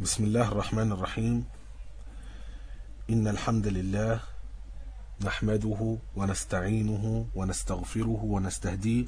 بسم الله الرحمن الرحيم إن الحمد لله نحمده ونستعينه ونستغفره ونستهديه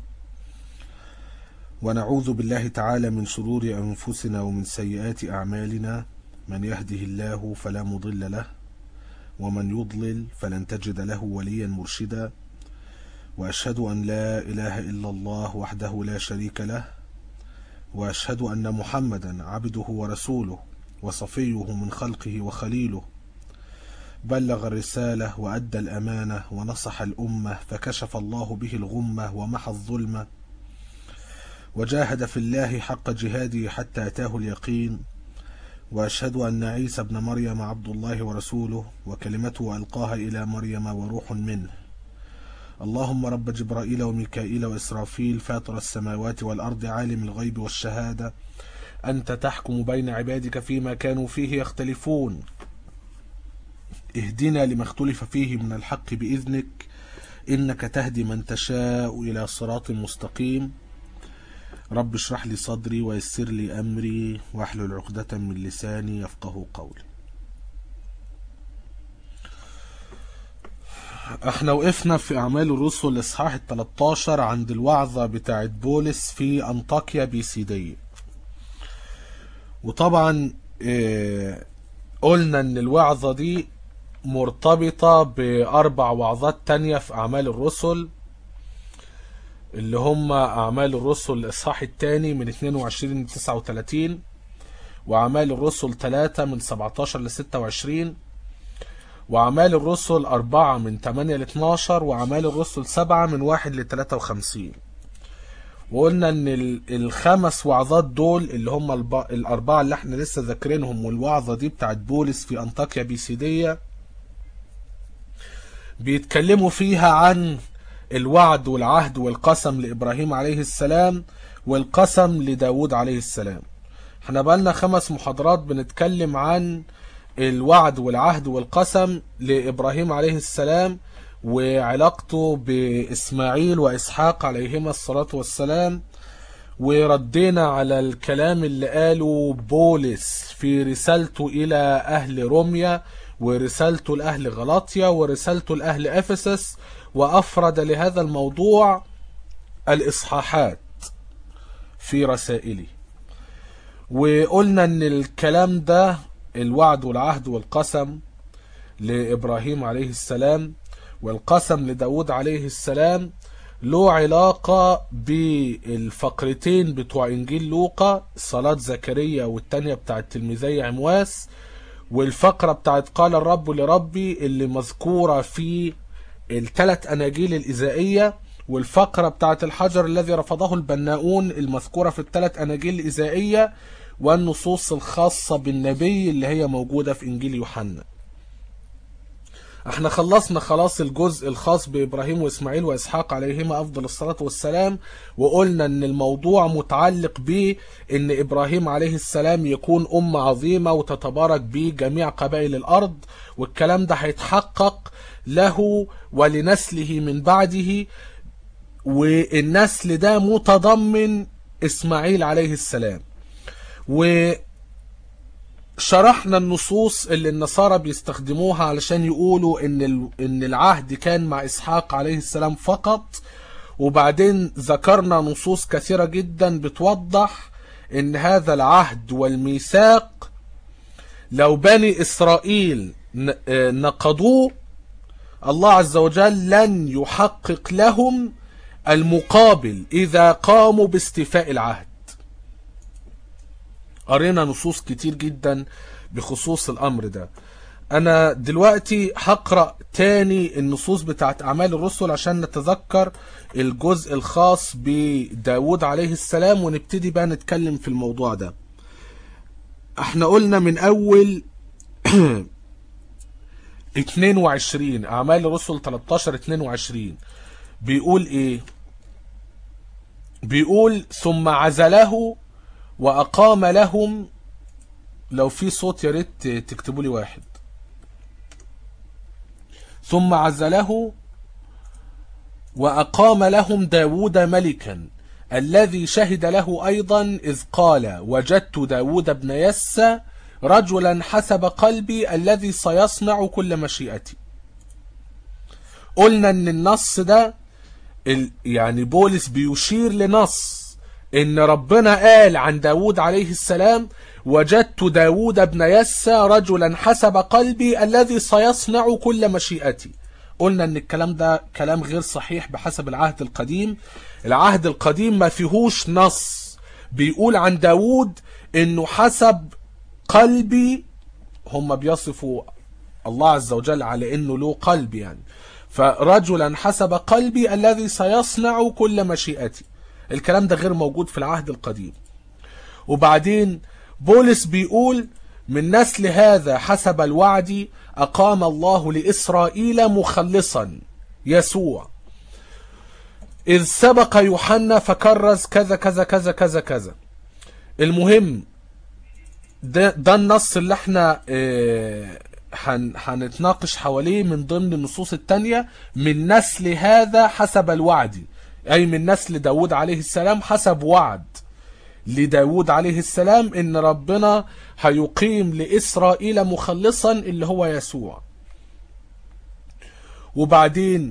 ونعوذ بالله تعالى من شرور أنفسنا ومن سيئات أعمالنا من يهده الله فلا مضل له ومن يضلل فلن تجد له وليا مرشدا وأشهد أن لا إله إلا الله وحده لا شريك له وأشهد أن محمدا عبده ورسوله وصفيه من خلقه وخليله بلغ الرسالة وأدى الأمانة ونصح الأمة فكشف الله به الغمة ومحى الظلمة وجاهد في الله حق جهاده حتى أتاه اليقين وأشهد أن عيسى ابن مريم عبد الله ورسوله وكلمته ألقاها إلى مريم وروح منه اللهم رب جبرائيل وميكائيل وإسرافيل فاطر السماوات والأرض عالم الغيب والشهادة أنت تحكم بين عبادك فيما كانوا فيه يختلفون اهدنا لما اختلف فيه من الحق بإذنك إنك تهدي من تشاء إلى صراط مستقيم رب اشرح لي صدري ويسر لي أمري واحلل عقدة من لساني يفقه قولي احنا وقفنا في أعمال الرسل الإصحاح ال 13 عند الوعظة بتاعت بولس في أنطاكيا بيسيدية وطبعا اه قلنا ان الوعظة دي مرتبطة بأربع وعظات تانية في أعمال الرسل اللي هم أعمال الرسل الإصحاح الثاني من 22 ل 39 وأعمال الرسل 3 من 17 ل 26 وأعمال الرسل 4 من 8 ل 12 وأعمال الرسل 7 من 1 ل 53 وقلنا ان الخمس وعظات دول اللي هم الاربعه اللي احنا لسه ذاكرينهم والوعظه دي بتاعت بولس في انطاكيا بيسيديه بيتكلموا فيها عن الوعد والعهد والقسم لابراهيم عليه السلام والقسم لداود عليه السلام احنا بقالنا خمس محاضرات بنتكلم عن الوعد والعهد والقسم لابراهيم عليه السلام وعلاقته بإسماعيل وإسحاق عليهما الصلاة والسلام وردينا على الكلام اللي قاله بولس في رسالته إلى أهل روميا ورسالته لأهل غلاطيا ورسالته لأهل أفسس وأفرد لهذا الموضوع الإصحاحات في رسائله وقلنا أن الكلام ده الوعد والعهد والقسم لإبراهيم عليه السلام والقسم لداود عليه السلام له علاقة بالفقرتين بتوع إنجيل لوقا صلاة زكريا والتانية بتاعت تلميذي عمواس والفقرة بتاعت قال الرب لربي اللي مذكورة في الثلاث أناجيل الإزائية والفقرة بتاعت الحجر الذي رفضه البناؤون المذكورة في الثلاث أناجيل الإزائية والنصوص الخاصة بالنبي اللي هي موجودة في إنجيل يوحنا احنا خلصنا خلاص الجزء الخاص بإبراهيم وإسماعيل وإسحاق عليهما أفضل الصلاة والسلام وقلنا أن الموضوع متعلق به أن إبراهيم عليه السلام يكون أم عظيمة وتتبارك به جميع قبائل الأرض والكلام ده هيتحقق له ولنسله من بعده والنسل ده متضمن إسماعيل عليه السلام و شرحنا النصوص اللي النصارى بيستخدموها علشان يقولوا ان ان العهد كان مع اسحاق عليه السلام فقط وبعدين ذكرنا نصوص كثيره جدا بتوضح ان هذا العهد والميثاق لو بني اسرائيل نقضوه الله عز وجل لن يحقق لهم المقابل اذا قاموا باستيفاء العهد قرينا نصوص كتير جدا بخصوص الامر ده انا دلوقتي هقرا تاني النصوص بتاعت اعمال الرسل عشان نتذكر الجزء الخاص بداود عليه السلام ونبتدي بقى نتكلم في الموضوع ده احنا قلنا من اول 22 اعمال الرسل 13 22 بيقول ايه بيقول ثم عزله وأقام لهم لو في صوت يا ريت تكتبوا لي واحد ثم عزله وأقام لهم داود ملكا الذي شهد له أيضا إذ قال وجدت داود بن يسى رجلا حسب قلبي الذي سيصنع كل مشيئتي قلنا ان النص ده ال- يعني بولس بيشير لنص ان ربنا قال عن داود عليه السلام وجدت داود ابن يسى رجلا حسب قلبي الذي سيصنع كل مشيئتي قلنا ان الكلام ده كلام غير صحيح بحسب العهد القديم العهد القديم ما فيهوش نص بيقول عن داود انه حسب قلبي هم بيصفوا الله عز وجل على انه له قلب يعني فرجلا حسب قلبي الذي سيصنع كل مشيئتي الكلام ده غير موجود في العهد القديم وبعدين بولس بيقول من نسل هذا حسب الوعد أقام الله لإسرائيل مخلصا يسوع إذ سبق يوحنا فكرز كذا كذا كذا كذا كذا المهم ده, ده النص اللي احنا اه هن هنتناقش حواليه من ضمن النصوص التانية من نسل هذا حسب الوعد أي من نسل داود عليه السلام حسب وعد لداود عليه السلام ان ربنا هيقيم لإسرائيل مخلصا اللي هو يسوع وبعدين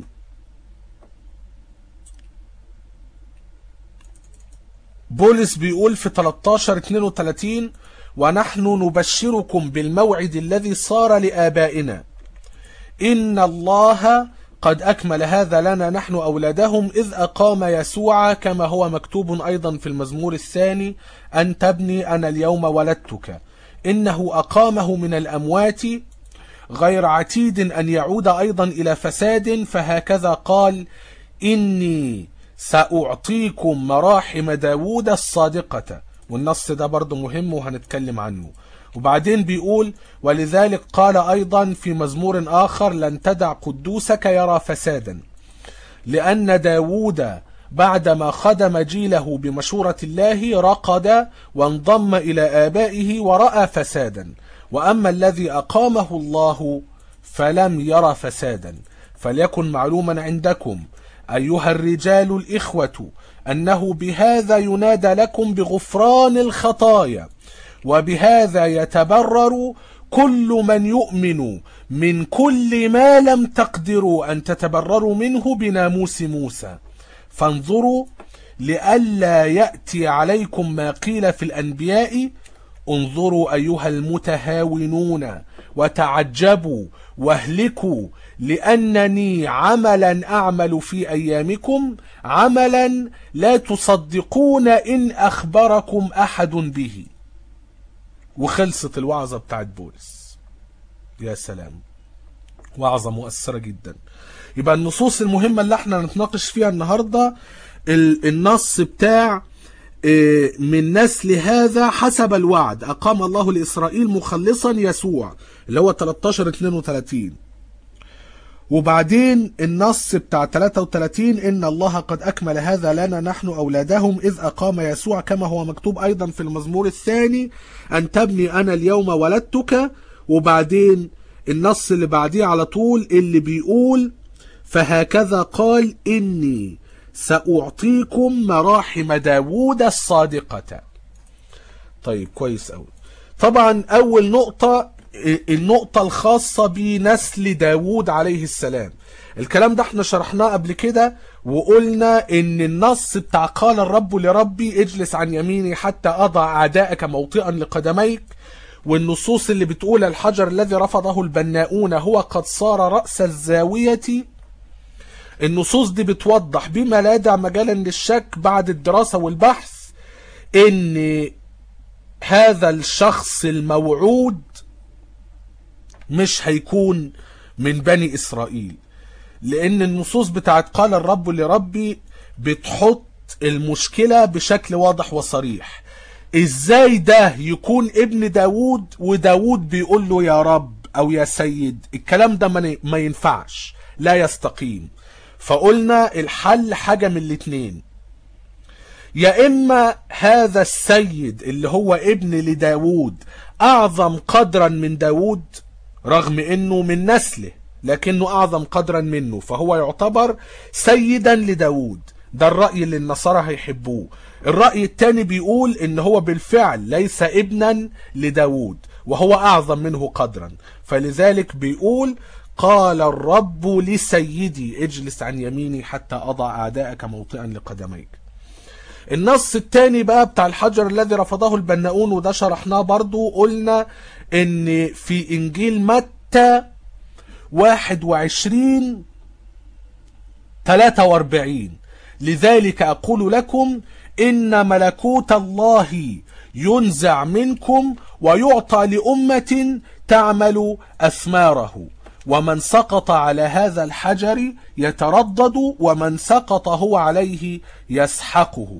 بولس بيقول في 13 32 ونحن نبشركم بالموعد الذي صار لآبائنا إن الله قد أكمل هذا لنا نحن أولادهم إذ أقام يسوع كما هو مكتوب أيضا في المزمور الثاني أن تبني أنا اليوم ولدتك إنه أقامه من الأموات غير عتيد أن يعود أيضا إلى فساد فهكذا قال إني سأعطيكم مراحم داود الصادقة والنص ده برضو مهم وهنتكلم عنه وبعدين بيقول ولذلك قال أيضا في مزمور آخر لن تدع قدوسك يرى فسادا لأن داود بعدما خدم جيله بمشورة الله رقد وانضم إلى آبائه ورأى فسادا وأما الذي أقامه الله فلم يرى فسادا فليكن معلوما عندكم أيها الرجال الإخوة أنه بهذا ينادى لكم بغفران الخطايا وبهذا يتبرر كل من يؤمن من كل ما لم تقدروا أن تتبرروا منه بناموس موسى فانظروا لئلا يأتي عليكم ما قيل في الأنبياء انظروا أيها المتهاونون وتعجبوا واهلكوا لأنني عملا أعمل في أيامكم عملا لا تصدقون إن أخبركم أحد به وخلصت الوعظة بتاعت بولس يا سلام وعظة مؤثرة جدا يبقى النصوص المهمة اللي احنا نتناقش فيها النهاردة النص بتاع من نسل هذا حسب الوعد أقام الله لإسرائيل مخلصا يسوع اللي هو 13 32 وبعدين النص بتاع 33 إن الله قد أكمل هذا لنا نحن أولادهم إذ أقام يسوع كما هو مكتوب أيضا في المزمور الثاني أن تبني أنا اليوم ولدتك وبعدين النص اللي بعديه على طول اللي بيقول فهكذا قال إني سأعطيكم مراحم داوود الصادقة طيب كويس أوي طبعا أول نقطة النقطة الخاصة بنسل داوود عليه السلام الكلام ده احنا شرحناه قبل كده وقلنا ان النص بتاع قال الرب لربي اجلس عن يميني حتى اضع اعدائك موطئا لقدميك والنصوص اللي بتقول الحجر الذي رفضه البناؤون هو قد صار رأس الزاوية النصوص دي بتوضح بما لا يدع مجالا للشك بعد الدراسة والبحث ان هذا الشخص الموعود مش هيكون من بني إسرائيل لأن النصوص بتاعت قال الرب لربي بتحط المشكلة بشكل واضح وصريح ازاي ده يكون ابن داود وداود بيقول له يا رب او يا سيد الكلام ده ما ينفعش لا يستقيم فقلنا الحل حاجة من الاتنين يا اما هذا السيد اللي هو ابن لداود اعظم قدرا من داود رغم انه من نسله لكنه اعظم قدرا منه فهو يعتبر سيدا لداود ده الرأي اللي النصارى هيحبوه الرأي التاني بيقول ان هو بالفعل ليس ابنا لداود وهو أعظم منه قدرا فلذلك بيقول قال الرب لسيدي اجلس عن يميني حتى أضع أعداءك موطئا لقدميك النص التاني بقى بتاع الحجر الذي رفضه البناؤون وده شرحناه برضو قلنا ان في انجيل متى 21 43 لذلك أقول لكم إن ملكوت الله ينزع منكم ويعطى لأمة تعمل أثماره ومن سقط على هذا الحجر يتردد ومن سقط هو عليه يسحقه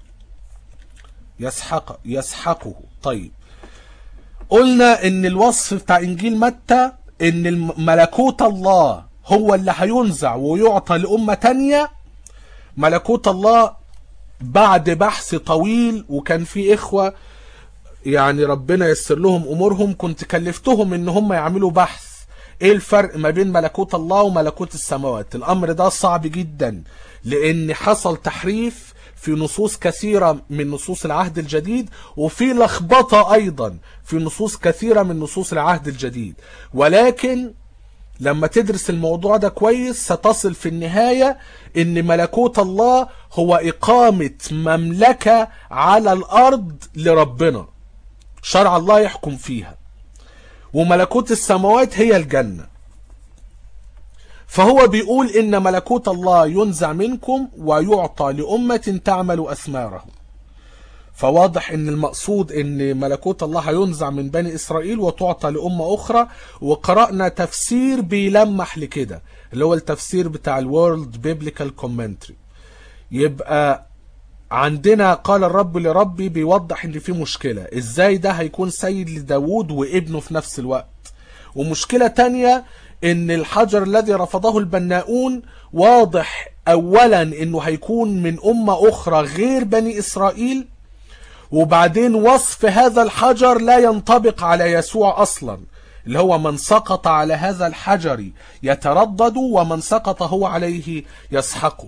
يسحق يسحقه طيب قلنا ان الوصف بتاع انجيل متى ان ملكوت الله هو اللي هينزع ويعطى لأمة تانية ملكوت الله بعد بحث طويل وكان في إخوة يعني ربنا يسر لهم أمورهم كنت كلفتهم إن هم يعملوا بحث إيه الفرق ما بين ملكوت الله وملكوت السماوات الأمر ده صعب جدا لأن حصل تحريف في نصوص كثيرة من نصوص العهد الجديد وفي لخبطة أيضا في نصوص كثيرة من نصوص العهد الجديد ولكن لما تدرس الموضوع ده كويس ستصل في النهاية ان ملكوت الله هو اقامة مملكة على الارض لربنا شرع الله يحكم فيها وملكوت السماوات هي الجنة فهو بيقول ان ملكوت الله ينزع منكم ويعطى لأمة تعمل أثماره فواضح ان المقصود ان ملكوت الله هينزع من بني اسرائيل وتعطى لأمة اخرى وقرأنا تفسير بيلمح لكده اللي هو التفسير بتاع الورلد بيبليكال كومنتري يبقى عندنا قال الرب لربي بيوضح ان في مشكلة ازاي ده هيكون سيد لداود وابنه في نفس الوقت ومشكلة تانية ان الحجر الذي رفضه البناؤون واضح اولا انه هيكون من امة اخرى غير بني اسرائيل وبعدين وصف هذا الحجر لا ينطبق على يسوع اصلا اللي هو من سقط على هذا الحجر يتردد ومن سقط هو عليه يسحقه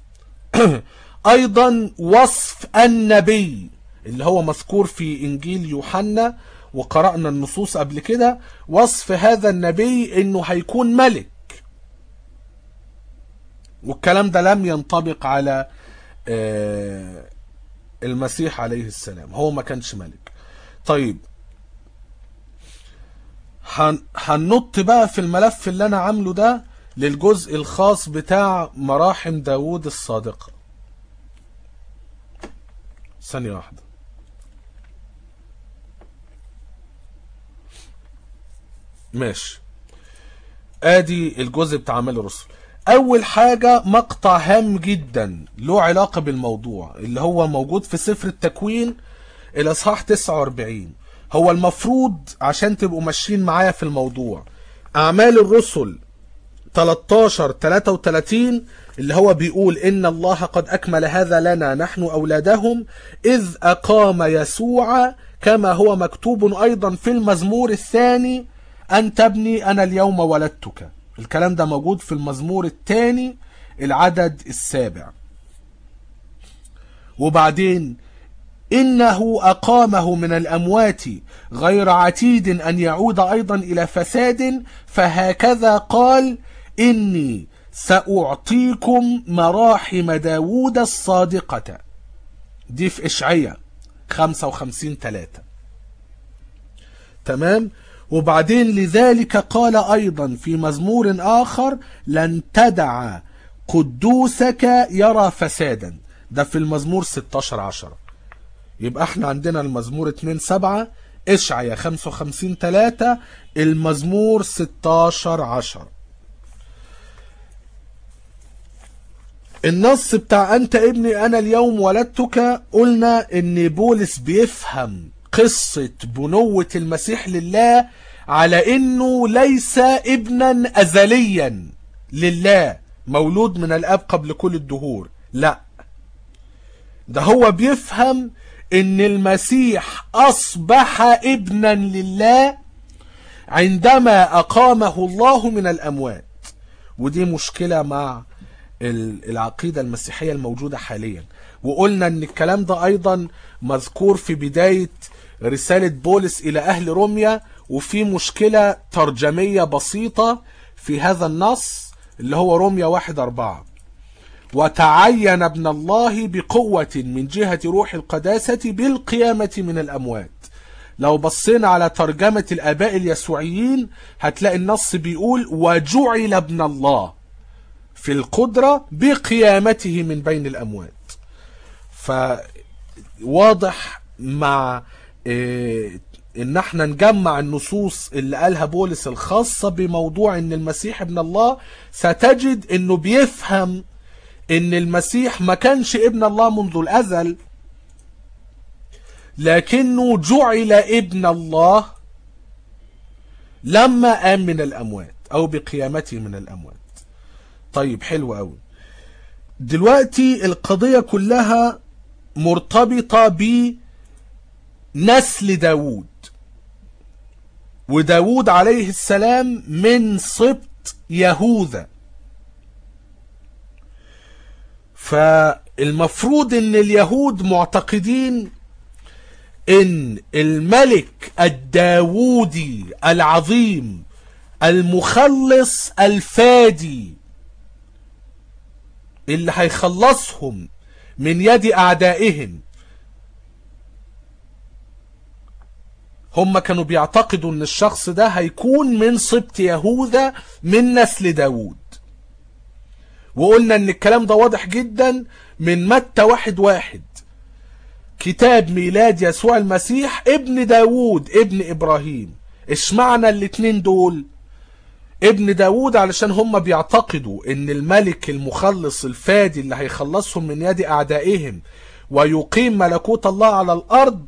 ايضا وصف النبي اللي هو مذكور في انجيل يوحنا وقرأنا النصوص قبل كده وصف هذا النبي انه هيكون ملك والكلام ده لم ينطبق على المسيح عليه السلام هو ما كانش ملك طيب هننط بقى في الملف اللي انا عامله ده للجزء الخاص بتاع مراحم داود الصادقة ثانية واحدة ماشي ادي الجزء بتاع اعمال الرسل اول حاجة مقطع هام جدا له علاقة بالموضوع اللي هو موجود في سفر التكوين الاصحاح 49 هو المفروض عشان تبقوا ماشيين معايا في الموضوع اعمال الرسل 13 33 اللي هو بيقول ان الله قد اكمل هذا لنا نحن اولادهم اذ اقام يسوع كما هو مكتوب ايضا في المزمور الثاني ان تبني انا اليوم ولدتك الكلام ده موجود في المزمور الثاني العدد السابع وبعدين إنه أقامه من الأموات غير عتيد أن يعود أيضا إلى فساد فهكذا قال إني سأعطيكم مراحم داود الصادقة دي في إشعية 55 3 تمام وبعدين لذلك قال أيضا في مزمور آخر لن تدع قدوسك يرى فسادا ده في المزمور 16 10 يبقى احنا عندنا المزمور 2 7 اشعيا 55 3 المزمور 16 10 النص بتاع انت ابني انا اليوم ولدتك قلنا ان بولس بيفهم قصة بنوة المسيح لله على انه ليس ابنا ازليا لله مولود من الاب قبل كل الدهور لا ده هو بيفهم ان المسيح اصبح ابنا لله عندما اقامه الله من الاموات ودي مشكلة مع العقيدة المسيحية الموجودة حاليا وقلنا ان الكلام ده ايضا مذكور في بداية رسالة بولس إلى أهل روميا وفي مشكلة ترجمية بسيطة في هذا النص اللي هو روميا واحد أربعة وتعين ابن الله بقوة من جهة روح القداسة بالقيامة من الأموات لو بصينا على ترجمة الآباء اليسوعيين هتلاقي النص بيقول وجعل ابن الله في القدرة بقيامته من بين الأموات فواضح مع إيه ان احنا نجمع النصوص اللي قالها بولس الخاصة بموضوع ان المسيح ابن الله ستجد انه بيفهم ان المسيح ما كانش ابن الله منذ الازل لكنه جعل ابن الله لما قام من الاموات او بقيامته من الاموات طيب حلو قوي دلوقتي القضية كلها مرتبطة بنسل داوود وداود عليه السلام من سبط يهوذا فالمفروض ان اليهود معتقدين ان الملك الداوودي العظيم المخلص الفادي اللي هيخلصهم من يد اعدائهم هم كانوا بيعتقدوا ان الشخص ده هيكون من سبط يهوذا من نسل داوود وقلنا ان الكلام ده واضح جدا من متى واحد واحد كتاب ميلاد يسوع المسيح ابن داوود ابن ابراهيم اشمعنى الاتنين دول ابن داوود علشان هم بيعتقدوا ان الملك المخلص الفادي اللي هيخلصهم من يد اعدائهم ويقيم ملكوت الله على الارض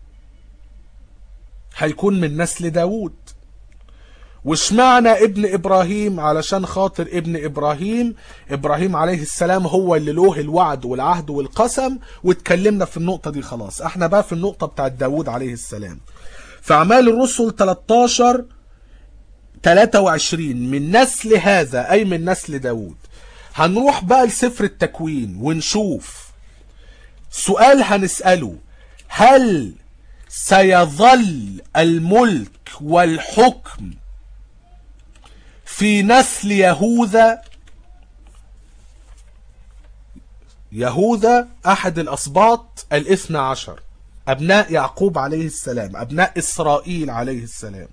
هيكون من نسل داوود واشمعنى ابن ابراهيم علشان خاطر ابن ابراهيم ابراهيم عليه السلام هو اللي له الوعد والعهد والقسم واتكلمنا في النقطة دي خلاص احنا بقى في النقطة بتاعت داوود عليه السلام في اعمال الرسل 13 23 من نسل هذا اي من نسل داوود هنروح بقى لسفر التكوين ونشوف سؤال هنسأله هل سيظل الملك والحكم في نسل يهوذا يهوذا احد الاسباط الاثنى عشر ابناء يعقوب عليه السلام ابناء اسرائيل عليه السلام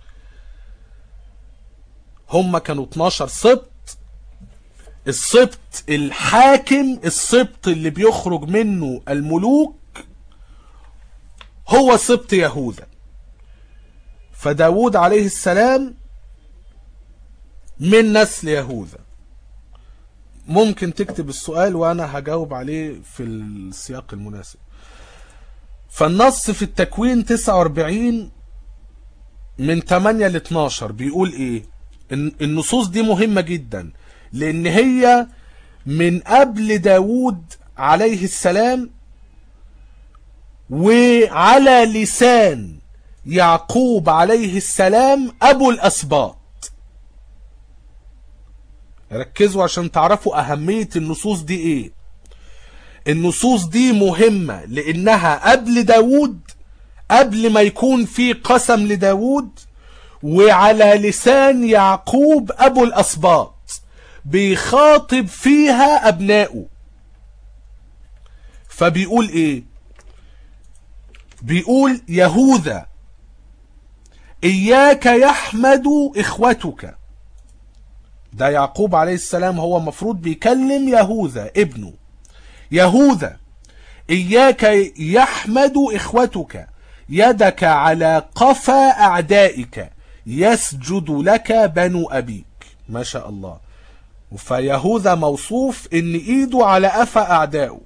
هم كانوا 12 سبط السبط الحاكم السبط اللي بيخرج منه الملوك هو سبط يهوذا فداود عليه السلام من نسل يهوذا ممكن تكتب السؤال وانا هجاوب عليه في السياق المناسب فالنص في التكوين 49 من 8 ل 12 بيقول ايه النصوص دي مهمة جدا لان هي من قبل داود عليه السلام وعلى لسان يعقوب عليه السلام ابو الاسباط ركزوا عشان تعرفوا اهمية النصوص دي ايه النصوص دي مهمة لانها قبل داود قبل ما يكون في قسم لداود وعلى لسان يعقوب ابو الاسباط بيخاطب فيها ابنائه فبيقول ايه بيقول يهوذا اياك يحمد اخوتك ده يعقوب عليه السلام هو مفروض بيكلم يهوذا ابنه يهوذا إياك يحمد إخوتك يدك على قفا أعدائك يسجد لك بنو أبيك ما شاء الله فيهوذا موصوف إن إيده على قفا أعدائه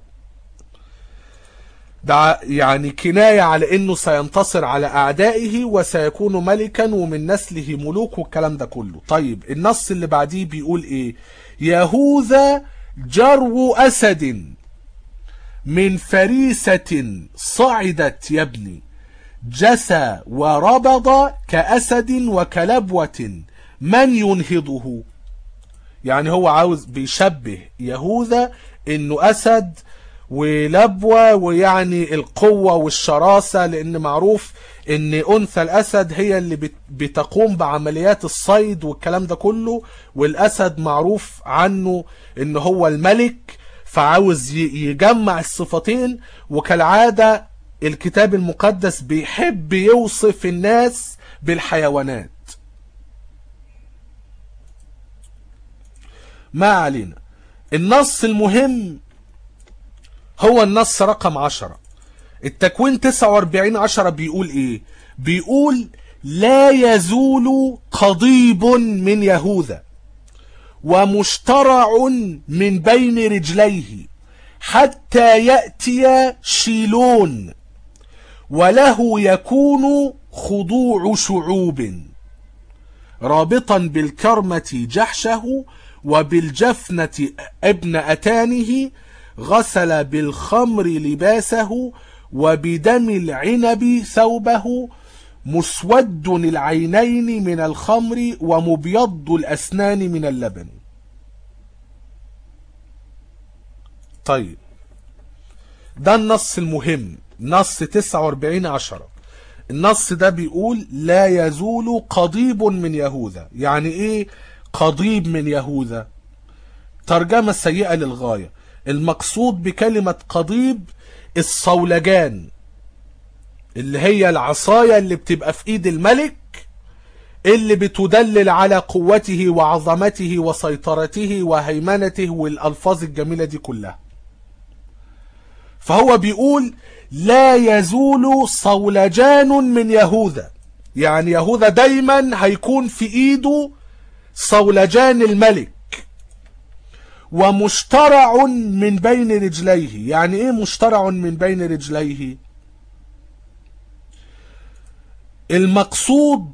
ده يعني كناية على انه سينتصر على اعدائه وسيكون ملكا ومن نسله ملوك والكلام ده كله طيب النص اللي بعديه بيقول ايه يهوذا جرو اسد من فريسة صعدت يا ابني جسى وربض كأسد وكلبوة من ينهضه يعني هو عاوز بيشبه يهوذا انه اسد ولبوة ويعني القوة والشراسة لأن معروف إن أنثى الأسد هي اللي بت- بتقوم بعمليات الصيد والكلام ده كله والأسد معروف عنه إن هو الملك فعاوز ي- يجمع الصفتين وكالعادة الكتاب المقدس بيحب يوصف الناس بالحيوانات ما علينا النص المهم هو النص رقم عشرة التكوين 49 عشرة بيقول ايه بيقول لا يزول قضيب من يهوذا ومشترع من بين رجليه حتى يأتي شيلون وله يكون خضوع شعوب رابطا بالكرمة جحشه وبالجفنة ابن أتانه غسل بالخمر لباسه وبدم العنب ثوبه مسود العينين من الخمر ومبيض الأسنان من اللبن طيب ده النص المهم نص 49 عشرة النص ده بيقول لا يزول قضيب من يهوذا يعني ايه قضيب من يهوذا ترجمة سيئة للغاية المقصود بكلمة قضيب الصولجان اللي هي العصاية اللي بتبقى في ايد الملك اللي بتدلل على قوته وعظمته وسيطرته وهيمنته والألفاظ الجميلة دي كلها فهو بيقول لا يزول صولجان من يهوذا يعني يهوذا دايما هيكون في ايده صولجان الملك ومشترع من بين رجليه يعني ايه مشترع من بين رجليه المقصود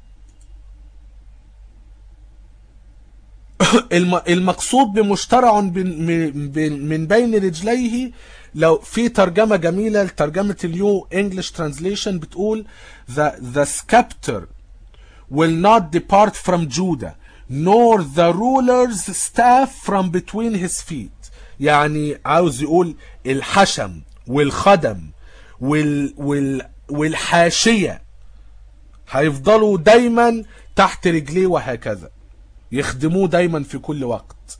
الم- المقصود بمشترع بن- من بين- من بين رجليه لو في ترجمة جميلة لترجمة اليو English translation بتقول the, the scepter will not depart from Judah nor the ruler's staff from between his feet يعني عاوز يقول الحشم والخدم وال وال والحاشية هيفضلوا دايما تحت رجليه وهكذا يخدموه دايما في كل وقت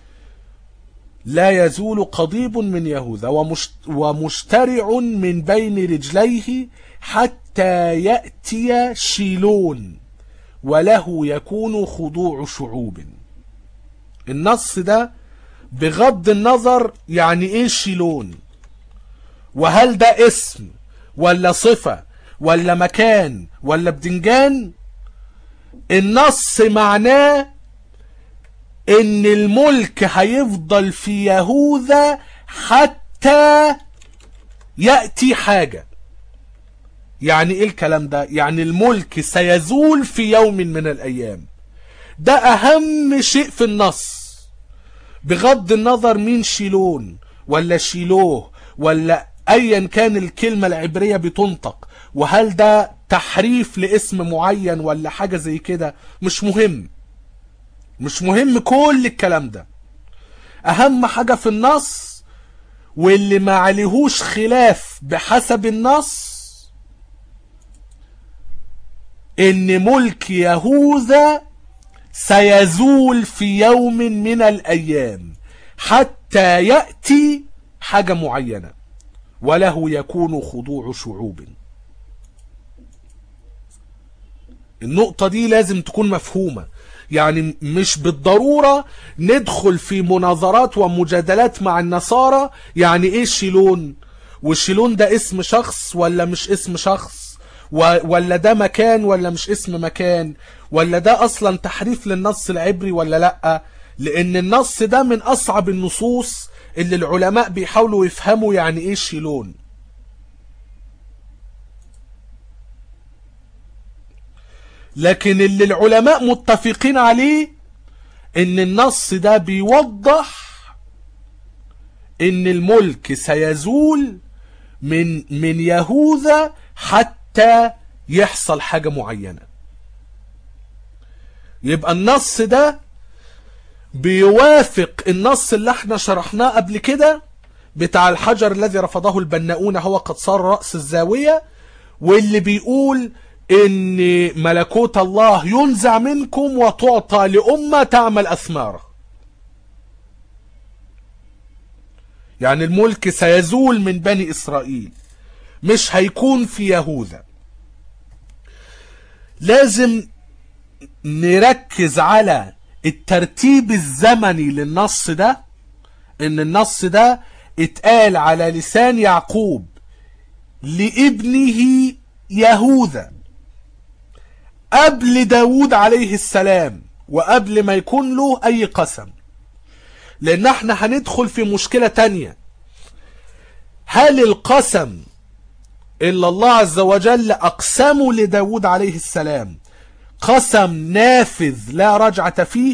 لا يزول قضيب من يهوذا ومشت ومشترع من بين رجليه حتى يأتي شيلون وله يكون خضوع شعوب النص ده بغض النظر يعني ايه شيلون وهل ده اسم ولا صفة ولا مكان ولا بدنجان النص معناه ان الملك هيفضل في يهوذا حتى يأتي حاجة يعني ايه الكلام ده يعني الملك سيزول في يوم من الايام ده اهم شيء في النص بغض النظر مين شيلون ولا شيلوه ولا ايا كان الكلمة العبرية بتنطق وهل ده تحريف لاسم معين ولا حاجة زي كده مش مهم مش مهم كل الكلام ده اهم حاجة في النص واللي ما عليهوش خلاف بحسب النص ان ملك يهوذا سيزول في يوم من الايام حتى يأتي حاجة معينة وله يكون خضوع شعوب النقطة دي لازم تكون مفهومة يعني مش بالضرورة ندخل في مناظرات ومجادلات مع النصارى يعني ايه شيلون والشيلون ده اسم شخص ولا مش اسم شخص و- ولا ده مكان ولا مش اسم مكان ولا ده اصلا تحريف للنص العبري ولا لا لان النص ده من اصعب النصوص اللي العلماء بيحاولوا يفهموا يعني ايه شيلون لكن اللي العلماء متفقين عليه ان النص ده بيوضح ان الملك سيزول من من يهوذا حتى يحصل حاجة معينة يبقى النص ده بيوافق النص اللي احنا شرحناه قبل كده بتاع الحجر الذي رفضه البناؤون هو قد صار رأس الزاوية واللي بيقول ان ملكوت الله ينزع منكم وتعطى لأمة تعمل أثماره يعني الملك سيزول من بني إسرائيل مش هيكون في يهوذا لازم نركز على الترتيب الزمني للنص ده ان النص ده اتقال على لسان يعقوب لابنه يهوذا قبل داود عليه السلام وقبل ما يكون له اي قسم لان احنا هندخل في مشكلة تانية هل القسم اللي الله عز وجل اقسمه لداود عليه السلام قسم نافذ لا رجعة فيه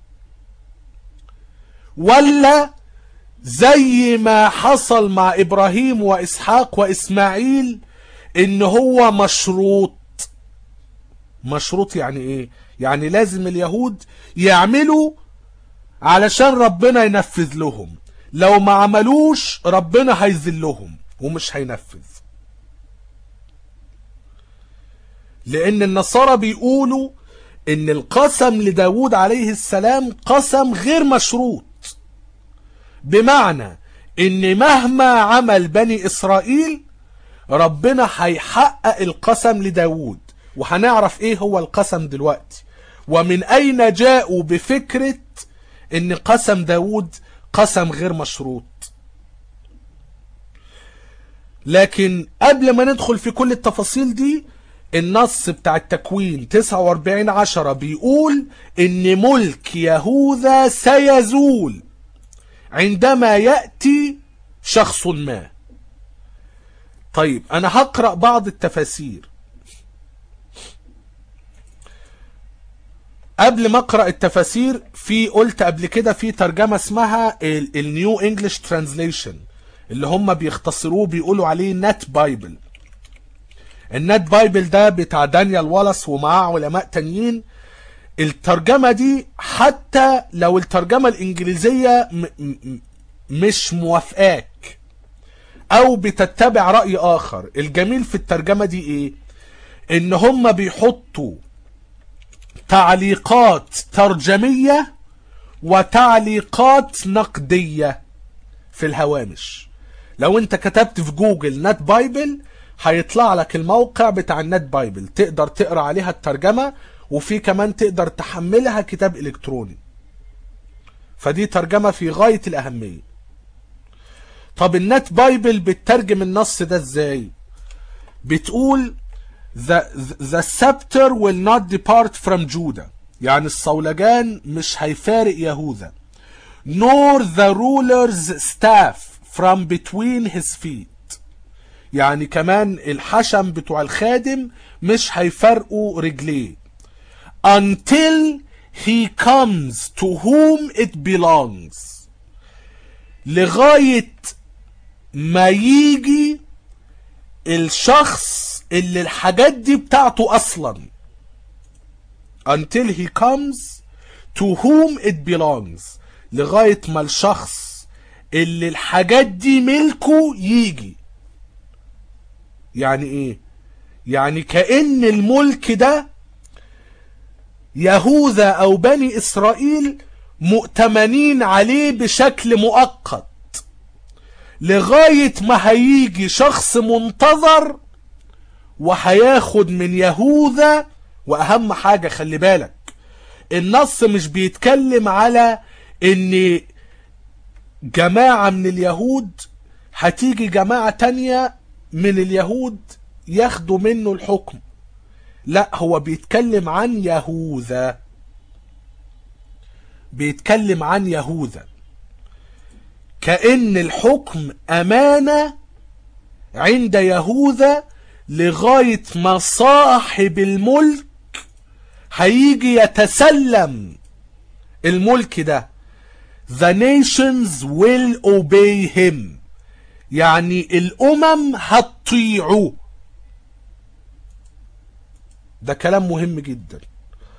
ولا زي ما حصل مع ابراهيم واسحاق واسماعيل ان هو مشروط مشروط يعني ايه يعني لازم اليهود يعملوا علشان ربنا ينفذ لهم لو ما عملوش ربنا هيذلهم ومش هينفذ لان النصارى بيقولوا ان القسم لداود عليه السلام قسم غير مشروط بمعنى ان مهما عمل بني اسرائيل ربنا هيحقق القسم لداود وهنعرف ايه هو القسم دلوقتي ومن اين جاءوا بفكرة ان قسم داود قسم غير مشروط لكن قبل ما ندخل في كل التفاصيل دي النص بتاع التكوين 49 عشرة بيقول ان ملك يهوذا سيزول عندما يأتي شخص ما طيب انا هقرأ بعض التفاسير قبل ما اقرا التفاسير في قلت قبل كده في ترجمه اسمها النيو انجلش ترانزليشن اللي هم بيختصروه بيقولوا عليه نت بايبل النت بايبل ده بتاع دانيال والاس ومعاه علماء تانيين الترجمة دي حتى لو الترجمة الإنجليزية م م مش موافقاك أو بتتبع رأي آخر الجميل في الترجمة دي إيه إن هم بيحطوا تعليقات ترجمية وتعليقات نقدية في الهوامش لو انت كتبت في جوجل نت بايبل هيطلع لك الموقع بتاع النت بايبل تقدر تقرا عليها الترجمة وفي كمان تقدر تحملها كتاب الكتروني فدي ترجمة في غاية الأهمية طب النت بايبل بتترجم النص ده ازاي بتقول the, the scepter will not depart from Judah يعني الصولجان مش هيفارق يهوذا nor the ruler's staff from between his feet يعني كمان الحشم بتوع الخادم مش هيفرقوا رجليه until he comes to whom it belongs لغاية ما يجي الشخص اللي الحاجات دي بتاعته اصلا until he comes to whom it belongs لغاية ما الشخص اللي الحاجات دي ملكه يجي يعني ايه يعني كأن الملك ده يهوذا او بني اسرائيل مؤتمنين عليه بشكل مؤقت لغاية ما هيجي شخص منتظر وهياخد من يهوذا واهم حاجة خلي بالك النص مش بيتكلم على ان جماعة من اليهود هتيجي جماعة تانية من اليهود ياخدوا منه الحكم لا هو بيتكلم عن يهوذا بيتكلم عن يهوذا كأن الحكم أمانة عند يهوذا لغاية ما صاحب الملك هيجي يتسلم الملك ده The nations will obey him يعني الأمم هتطيعه ده كلام مهم جدا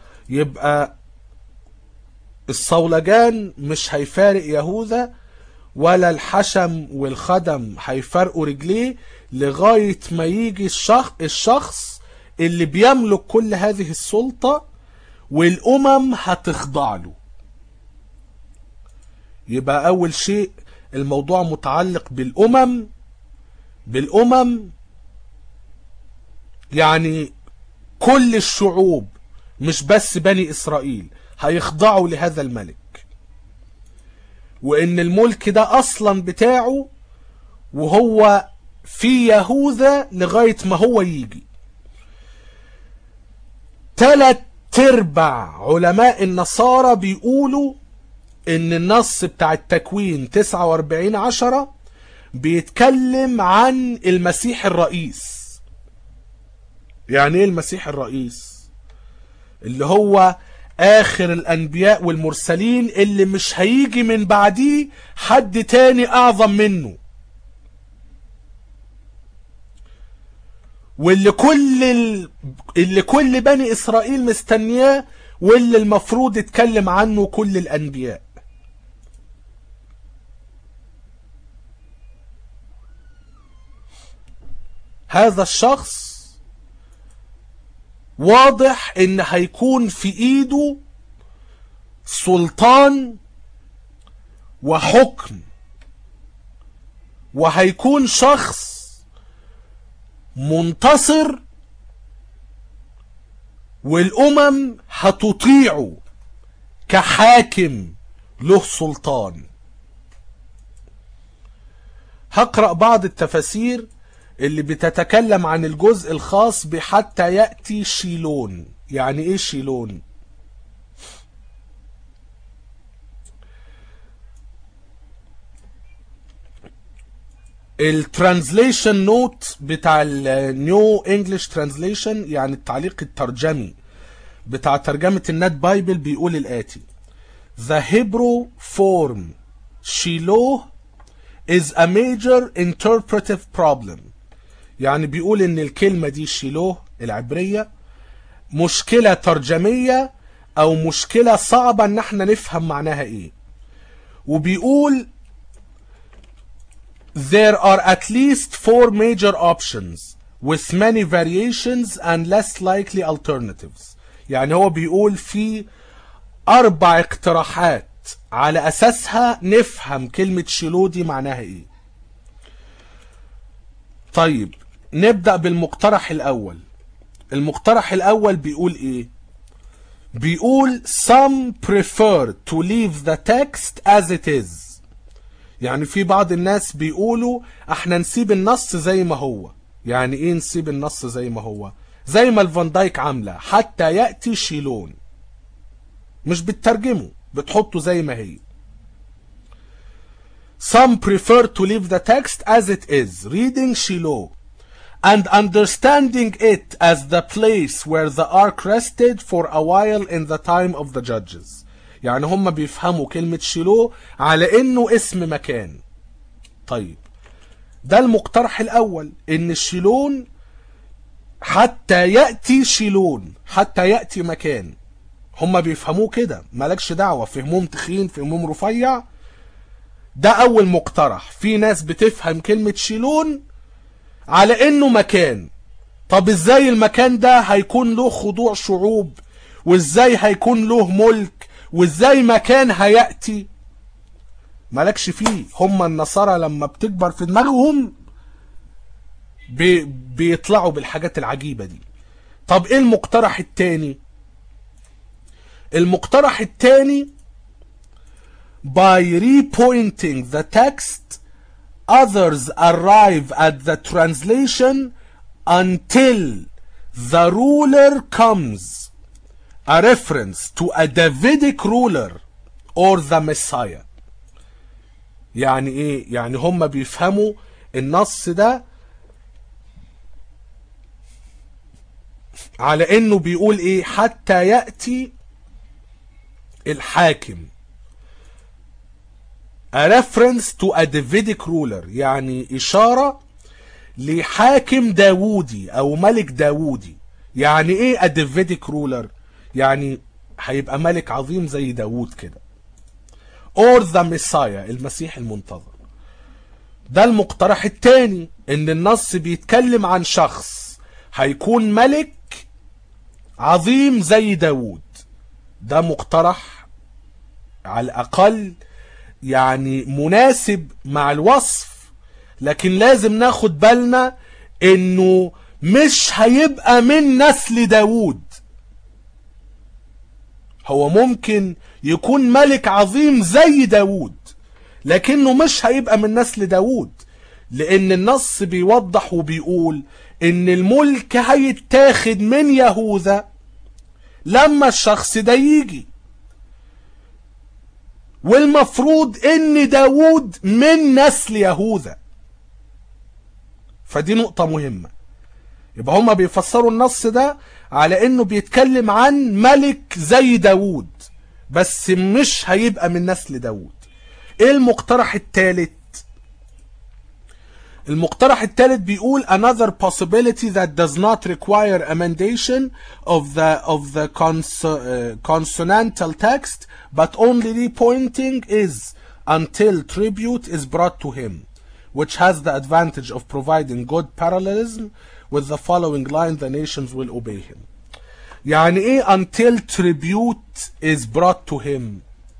يبقى الصولجان مش هيفارق يهوذا ولا الحشم والخدم هيفرقوا رجليه لغاية ما يجي الشخص, الشخص اللي بيملك كل هذه السلطة والأمم هتخضع له يبقى أول شيء الموضوع متعلق بالأمم بالأمم يعني كل الشعوب مش بس بني إسرائيل هيخضعوا لهذا الملك وإن الملك ده أصلا بتاعه وهو في يهوذا لغاية ما هو يجي تلات ارباع علماء النصارى بيقولوا ان النص بتاع التكوين 49 عشرة بيتكلم عن المسيح الرئيس يعني ايه المسيح الرئيس اللي هو اخر الانبياء والمرسلين اللي مش هيجي من بعديه حد تاني اعظم منه واللي كل ال... اللي كل بني اسرائيل مستنياه واللي المفروض يتكلم عنه كل الانبياء هذا الشخص واضح ان هيكون في ايده سلطان وحكم وهيكون شخص منتصر والامم هتطيعه كحاكم له سلطان هقرأ بعض التفاسير اللي بتتكلم عن الجزء الخاص بحتى يأتي شيلون يعني ايه شيلون الترانزليشن نوت بتاع النيو انجلش ترانزليشن يعني التعليق الترجمي بتاع ترجمة النت بايبل بيقول الآتي The Hebrew form Shiloh is a major interpretive problem يعني بيقول ان الكلمة دي شيلوه العبرية مشكلة ترجمية او مشكلة صعبة ان احنا نفهم معناها ايه وبيقول there are at least four major options with many variations and less likely alternatives يعني هو بيقول في اربع اقتراحات على اساسها نفهم كلمة شيلو دي معناها ايه طيب نبدأ بالمقترح الأول المقترح الأول بيقول إيه بيقول some prefer to leave the text as it is يعني في بعض الناس بيقولوا احنا نسيب النص زي ما هو يعني ايه نسيب النص زي ما هو زي ما الفان دايك عامله حتى يأتي شيلون مش بتترجمه بتحطه زي ما هي Some prefer to leave the text as it is, reading Shiloh, and understanding it as the place where the ark rested for a while in the time of the judges. يعني هم بيفهموا كلمة شيلو على انه اسم مكان. طيب ده المقترح الاول ان الشيلون حتى يأتي شيلون حتى يأتي مكان هم بيفهموه كده مالكش دعوة فهمهم تخين فهمهم رفيع ده اول مقترح في ناس بتفهم كلمة شيلون على انه مكان طب ازاي المكان ده هيكون له خضوع شعوب وازاي هيكون له ملك وازاي مكان هيأتي مالكش فيه هم النصارى لما بتكبر في دماغهم بي بيطلعوا بالحاجات العجيبة دي طب ايه المقترح التاني المقترح التاني by repointing the text others arrive at the translation until the ruler comes a reference to a Davidic ruler or the Messiah يعني ايه يعني هم بيفهموا النص ده على انه بيقول ايه حتى يأتي الحاكم a reference to a Davidic ruler يعني إشارة لحاكم داوودي أو ملك داوودي يعني إيه a Davidic ruler يعني هيبقى ملك عظيم زي داوود كده or the Messiah المسيح المنتظر ده المقترح التاني ان النص بيتكلم عن شخص هيكون ملك عظيم زي داوود ده مقترح على الاقل يعني مناسب مع الوصف لكن لازم ناخد بالنا انه مش هيبقى من نسل داوود هو ممكن يكون ملك عظيم زي داوود لكنه مش هيبقى من نسل داوود لان النص بيوضح وبيقول ان الملك هيتاخد من يهوذا لما الشخص ده يجي والمفروض ان داوود من نسل يهوذا فدي نقطة مهمة يبقى هما بيفسروا النص ده على انه بيتكلم عن ملك زي داوود بس مش هيبقى من نسل داوود ايه المقترح الثالث المقترح الثالث بيقول another possibility that does not require amendation of the of the cons uh, consonantal text but only pointing is until tribute is brought to him which has the advantage of providing good parallelism with the following line the nations will obey him يعني ايه until tribute is brought to him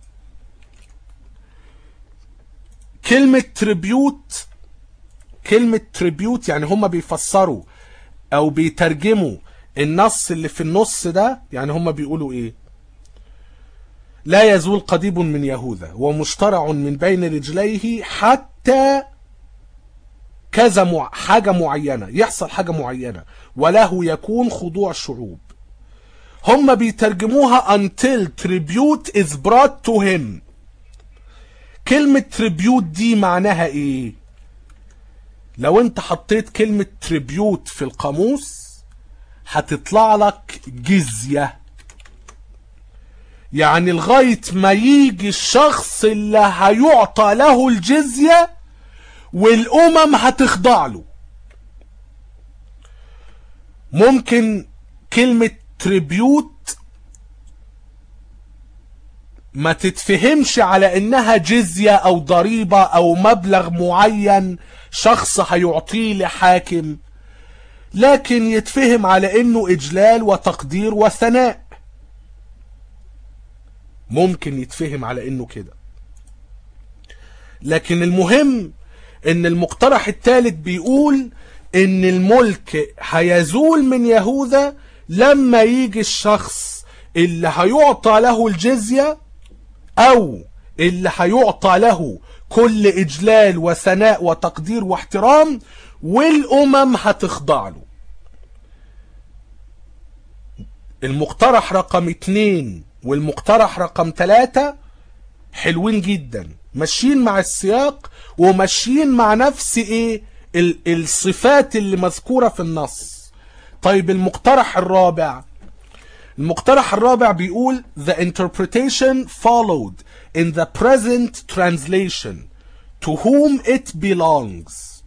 كلمة tribute كلمة tribute يعني هما بيفسروا او بيترجموا النص اللي في النص ده يعني هما بيقولوا ايه لا يزول قضيب من يهوذا ومشترع من بين رجليه حتى كذا مع... حاجة معينة يحصل حاجة معينة وله يكون خضوع شعوب هم بيترجموها until tribute is brought to him كلمة tribute دي معناها ايه لو انت حطيت كلمة tribute في القاموس هتطلع لك جزية يعني لغاية ما يجي الشخص اللي هيعطى له الجزية والأمم هتخضع له ممكن كلمة تريبيوت ما تتفهمش على انها جزية او ضريبة او مبلغ معين شخص هيعطيه لحاكم لكن يتفهم على انه اجلال وتقدير وثناء ممكن يتفهم على انه كده لكن المهم ان المقترح الثالث بيقول ان الملك هيزول من يهوذا لما يجي الشخص اللي هيعطى له الجزية او اللي هيعطى له كل اجلال وثناء وتقدير واحترام والامم هتخضع له المقترح رقم اتنين والمقترح رقم تلاتة حلوين جدا ماشيين مع السياق وماشيين مع نفس ايه ال- الصفات اللي مذكورة في النص طيب المقترح الرابع المقترح الرابع بيقول the interpretation followed in the present translation to whom it belongs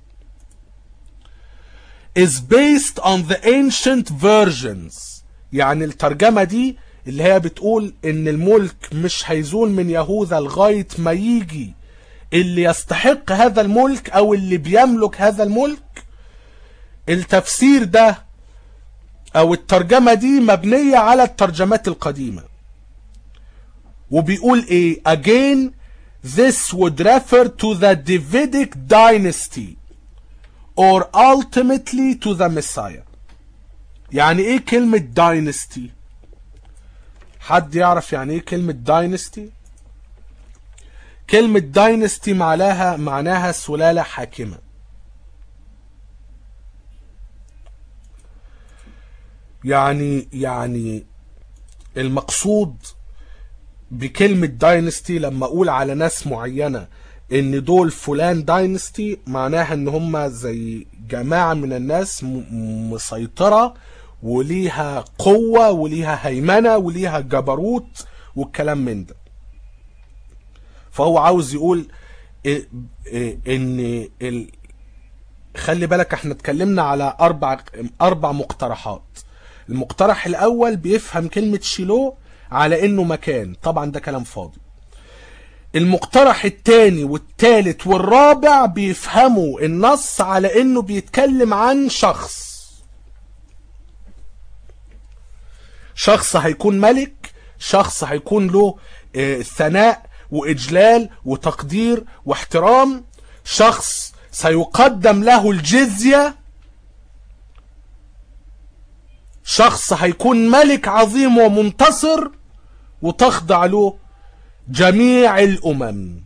is based on the ancient versions يعني الترجمة دي اللي هي بتقول ان الملك مش هيزول من يهوذا لغاية ما يجي اللي يستحق هذا الملك او اللي بيملك هذا الملك التفسير ده او الترجمة دي مبنية على الترجمات القديمة وبيقول ايه again this would refer to the Davidic dynasty or ultimately to the Messiah يعني ايه كلمة dynasty حد يعرف يعني ايه كلمة dynasty كلمة dynasty معناها معناها سلالة حاكمة يعني يعني المقصود بكلمة داينستي لما اقول على ناس معينة ان دول فلان داينستي معناها ان هم زي جماعة من الناس م- مسيطرة وليها قوة وليها هيمنة وليها جبروت والكلام من ده فهو عاوز يقول إيه إيه ان ال... خلي بالك احنا اتكلمنا على اربع اربع مقترحات المقترح الاول بيفهم كلمة شيلو على انه مكان طبعا ده كلام فاضي المقترح التاني والتالت والرابع بيفهموا النص على انه بيتكلم عن شخص شخص هيكون ملك شخص هيكون له آه، ثناء واجلال وتقدير واحترام شخص سيقدم له الجزية شخص هيكون ملك عظيم ومنتصر وتخضع له جميع الأمم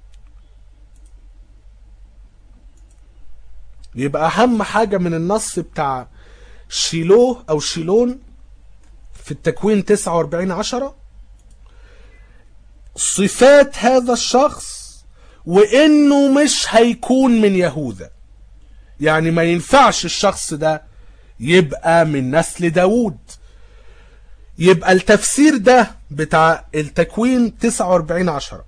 يبقى أهم حاجة من النص بتاع شيلوه أو شيلون في التكوين 49 عشرة صفات هذا الشخص وإنه مش هيكون من يهوذا يعني ما ينفعش الشخص ده يبقى من نسل داوود يبقى التفسير ده بتاع التكوين 49 عشرة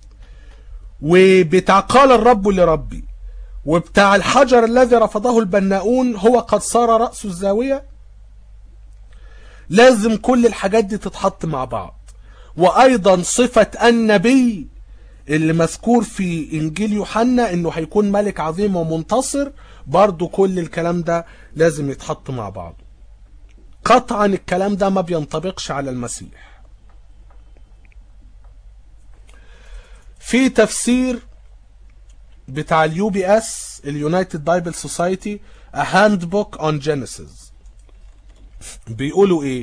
وبتاع قال الرب لربي وبتاع الحجر الذي رفضه البناؤون هو قد صار رأس الزاوية لازم كل الحاجات دي تتحط مع بعض وأيضا صفة النبي اللي مذكور في إنجيل يوحنا إنه هيكون ملك عظيم ومنتصر برضو كل الكلام ده لازم يتحط مع بعض قطعا الكلام ده ما بينطبقش على المسيح في تفسير بتاع اليو بي اس اليونايتد بايبل سوسايتي A Handbook on Genesis بيقولوا ايه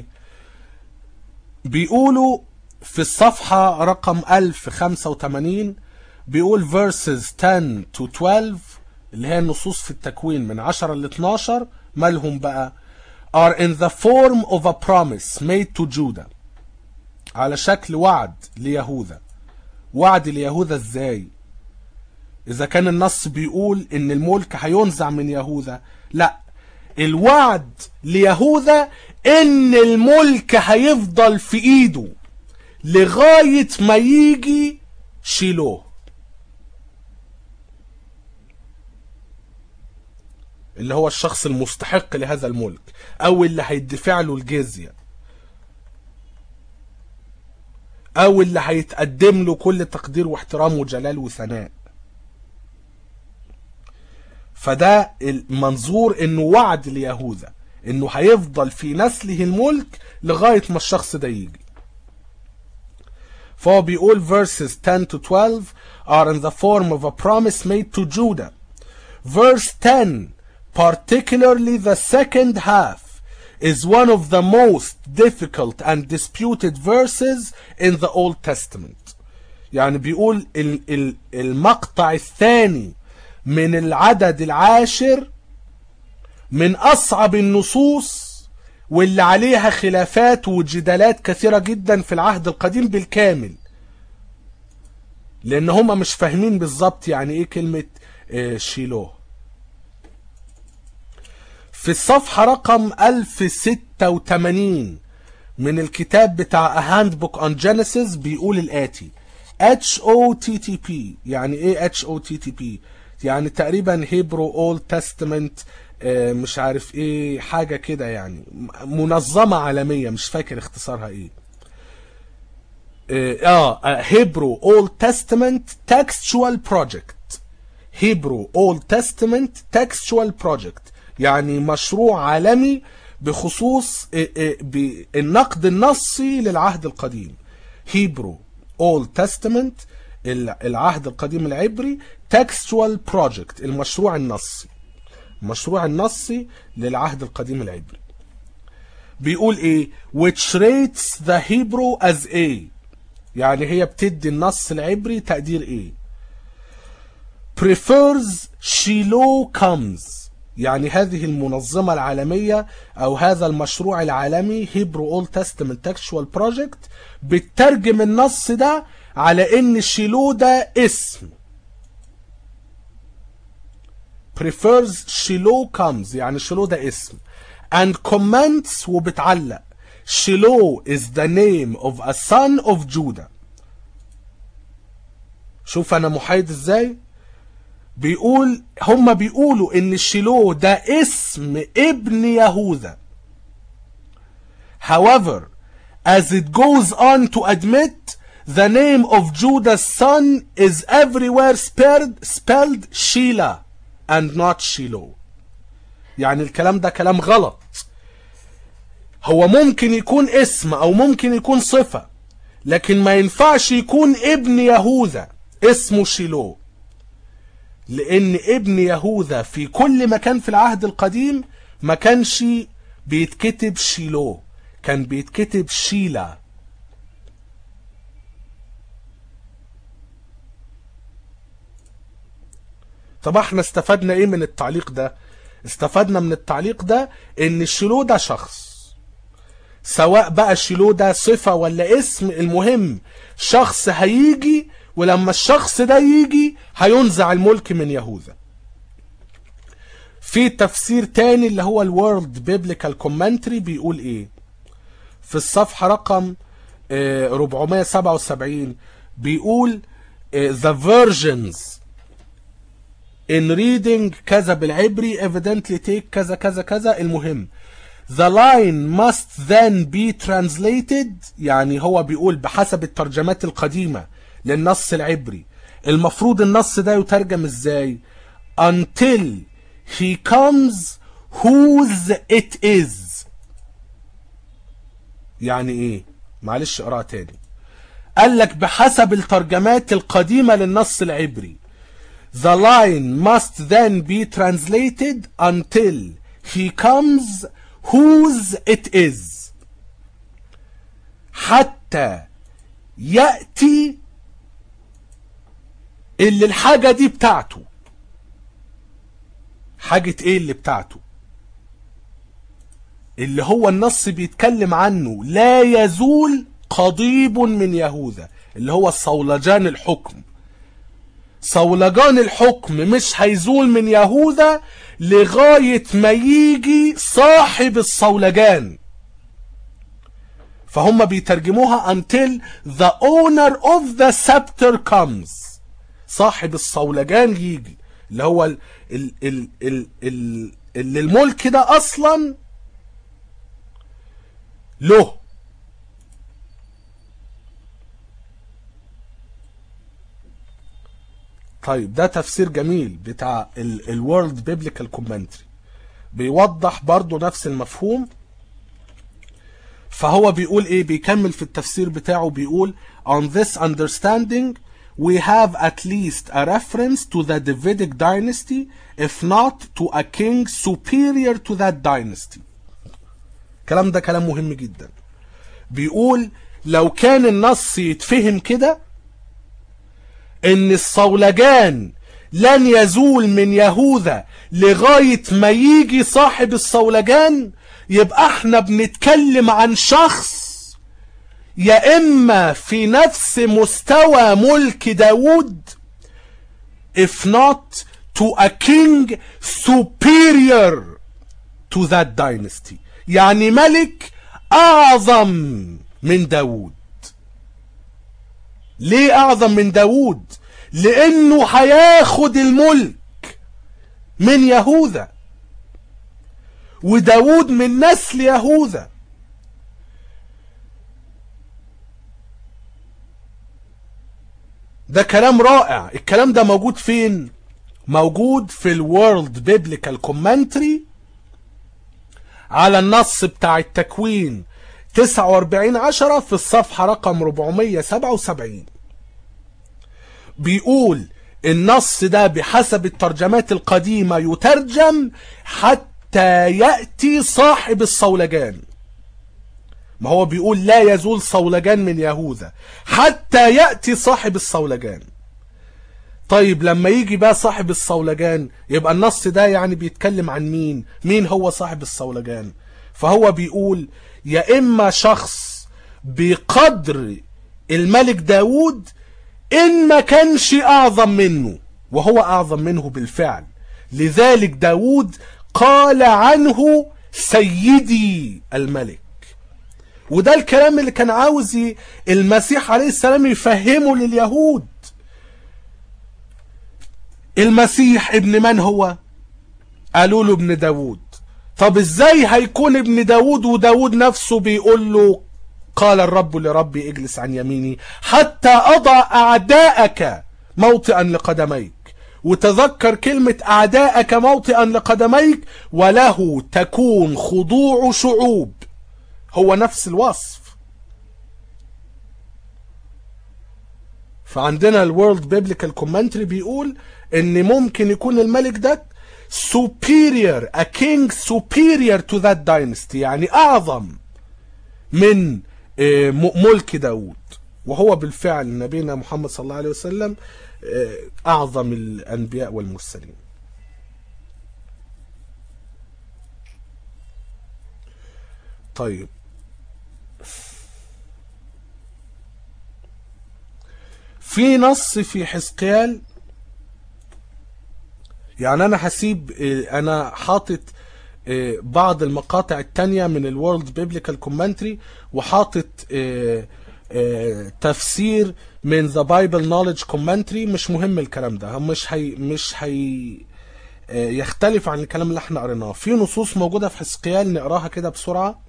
بيقولوا في الصفحة رقم 1085 بيقول verses 10 to 12 اللي هي النصوص في التكوين من 10 ل 12 مالهم بقى are in the form of a promise made to Judah على شكل وعد ليهوذا وعد ليهوذا ازاي اذا كان النص بيقول ان الملك هينزع من يهوذا لا الوعد ليهوذا ان الملك هيفضل في ايده لغاية ما يجي شيلوه اللي هو الشخص المستحق لهذا الملك او اللي هيدفع له الجزية او اللي هيتقدم له كل تقدير واحترام وجلال وثناء فده المنظور انه وعد ليهوذا انه هيفضل في نسله الملك لغاية ما الشخص ده يجي فهو بيقول verses 10 to 12 are in the form of a promise made to Judah. Verse 10, particularly the second half, is one of the most difficult and disputed verses in the Old Testament. يعني بيقول ال- ال- المقطع الثاني من العدد العاشر من أصعب النصوص واللي عليها خلافات وجدالات كثيرة جدا في العهد القديم بالكامل لأن هما مش فاهمين بالظبط يعني إيه كلمة آه، شيلوه في الصفحة رقم 1086 من الكتاب بتاع A Handbook on Genesis بيقول الآتي HOTTP يعني ايه HOTTP يعني تقريبا هيبرو اولد تestament آه، مش عارف ايه حاجة كده يعني م- منظمة عالمية مش فاكر اختصارها ايه اه هيبرو اولد تestament textual project هيبرو اولد تestament textual project يعني مشروع عالمي بخصوص آه، آه، بالنقد النصي للعهد القديم هيبرو اولد تestament العهد القديم العبري textual project المشروع النصي المشروع النصي للعهد القديم العبري بيقول ايه which rates the Hebrew as A يعني هي بتدي النص العبري تقدير ايه prefers Shiloh comes يعني هذه المنظمة العالمية أو هذا المشروع العالمي Hebrew Old Testament Textual Project بتترجم النص ده على إن شيلو ده اسم prefers شيلو comes يعني شيلو ده اسم and comments وبتعلق شيلو is the name of a son of Judah شوف أنا محايد إزاي بيقول هم بيقولوا ان شيلو ده اسم ابن يهوذا however as it goes on to admit the name of Judah's son is everywhere spelled, spelled Sheila and not Shiloh يعني الكلام ده كلام غلط هو ممكن يكون اسم او ممكن يكون صفة لكن ما ينفعش يكون ابن يهوذا اسمه شيلو لان ابن يهوذا في كل مكان في العهد القديم ما كانش بيتكتب شيلو كان بيتكتب شيلا طب احنا استفدنا ايه من التعليق ده استفدنا من التعليق ده ان الشيلو ده شخص سواء بقى الشيلو ده صفة ولا اسم المهم شخص هيجي ولما الشخص ده يجي هينزع الملك من يهوذا في تفسير تاني اللي هو الورلد بيبليكال كومنتري بيقول ايه في الصفحة رقم آه، 477 بيقول آه، the versions in reading كذا بالعبري evidently take كذا كذا كذا المهم the line must then be translated يعني هو بيقول بحسب الترجمات القديمة للنص العبري المفروض النص ده يترجم ازاي until he comes whose it is يعني ايه معلش اقراها تاني قال لك بحسب الترجمات القديمة للنص العبري The line must then be translated until he comes whose it is حتى يأتي اللي الحاجة دي بتاعته حاجة ايه اللي بتاعته اللي هو النص بيتكلم عنه لا يزول قضيب من يهوذا اللي هو الصولجان الحكم صولجان الحكم مش هيزول من يهوذا لغاية ما يجي صاحب الصولجان فهم بيترجموها until the owner of the scepter comes صاحب الصولجان يجي اللي هو ال ال ال ال ال اللي الملك ده اصلا له طيب ده تفسير جميل بتاع الورلد بيبليكال كومنتري بيوضح برضو نفس المفهوم فهو بيقول ايه بيكمل في التفسير بتاعه بيقول on this understanding we have at least a reference to the Davidic dynasty if not to a king superior to that dynasty الكلام ده كلام مهم جدا بيقول لو كان النص يتفهم كده ان الصولجان لن يزول من يهوذا لغاية ما يجي صاحب الصولجان يبقى احنا بنتكلم عن شخص يا اما في نفس مستوى ملك داود if not to a king superior to that dynasty يعني ملك اعظم من داود ليه اعظم من داود لانه هياخد الملك من يهوذا وداود من نسل يهوذا ده كلام رائع الكلام ده موجود فين موجود في الورلد بيبليكال كومنتري على النص بتاع التكوين 49 عشرة في الصفحة رقم 477 بيقول النص ده بحسب الترجمات القديمة يترجم حتى يأتي صاحب الصولجان ما هو بيقول لا يزول صولجان من يهوذا حتى يأتي صاحب الصولجان طيب لما يجي بقى صاحب الصولجان يبقى النص ده يعني بيتكلم عن مين مين هو صاحب الصولجان فهو بيقول يا إما شخص بقدر الملك داود إن ما كانش أعظم منه وهو أعظم منه بالفعل لذلك داود قال عنه سيدي الملك وده الكلام اللي كان عاوز المسيح عليه السلام يفهمه لليهود المسيح ابن من هو قالوا له ابن داود طب ازاي هيكون ابن داود وداود نفسه بيقول له قال الرب لربي اجلس عن يميني حتى أضع أعداءك موطئا لقدميك وتذكر كلمة أعداءك موطئا لقدميك وله تكون خضوع شعوب هو نفس الوصف فعندنا الورلد بيبليكال كومنتري بيقول ان ممكن يكون الملك ده superior a king superior to that dynasty يعني اعظم من آه، م- ملك داود وهو بالفعل نبينا محمد صلى الله عليه وسلم آه، اعظم الانبياء والمرسلين طيب في نص في حزقيال يعني انا هسيب آه، انا حاطط آه، بعض المقاطع التانية من الورلد بيبليكال كومنتري وحاطط آه، آه، تفسير من ذا بايبل نوليدج كومنتري مش مهم الكلام ده مش هي مش هي آه، يختلف عن الكلام اللي احنا قريناه في نصوص موجودة في حزقيال نقراها كده بسرعة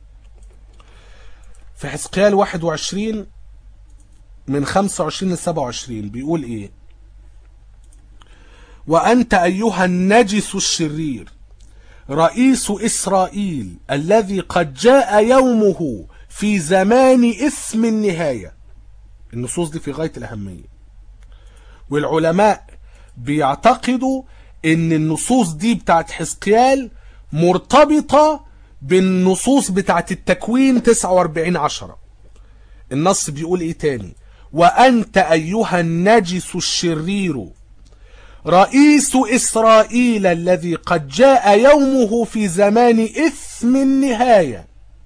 في حزقيال 21 من 25 ل 27 بيقول ايه وأنت أيها النجس الشرير رئيس إسرائيل الذي قد جاء يومه في زمان اسم النهاية النصوص دي في غاية الأهمية والعلماء بيعتقدوا ان النصوص دي بتاعت حزقيال مرتبطة بالنصوص بتاعت التكوين 49 عشرة النص بيقول ايه تاني وأنت أيها النجس الشرير رئيس إسرائيل الذي قد جاء يومه في زمان إثم النهاية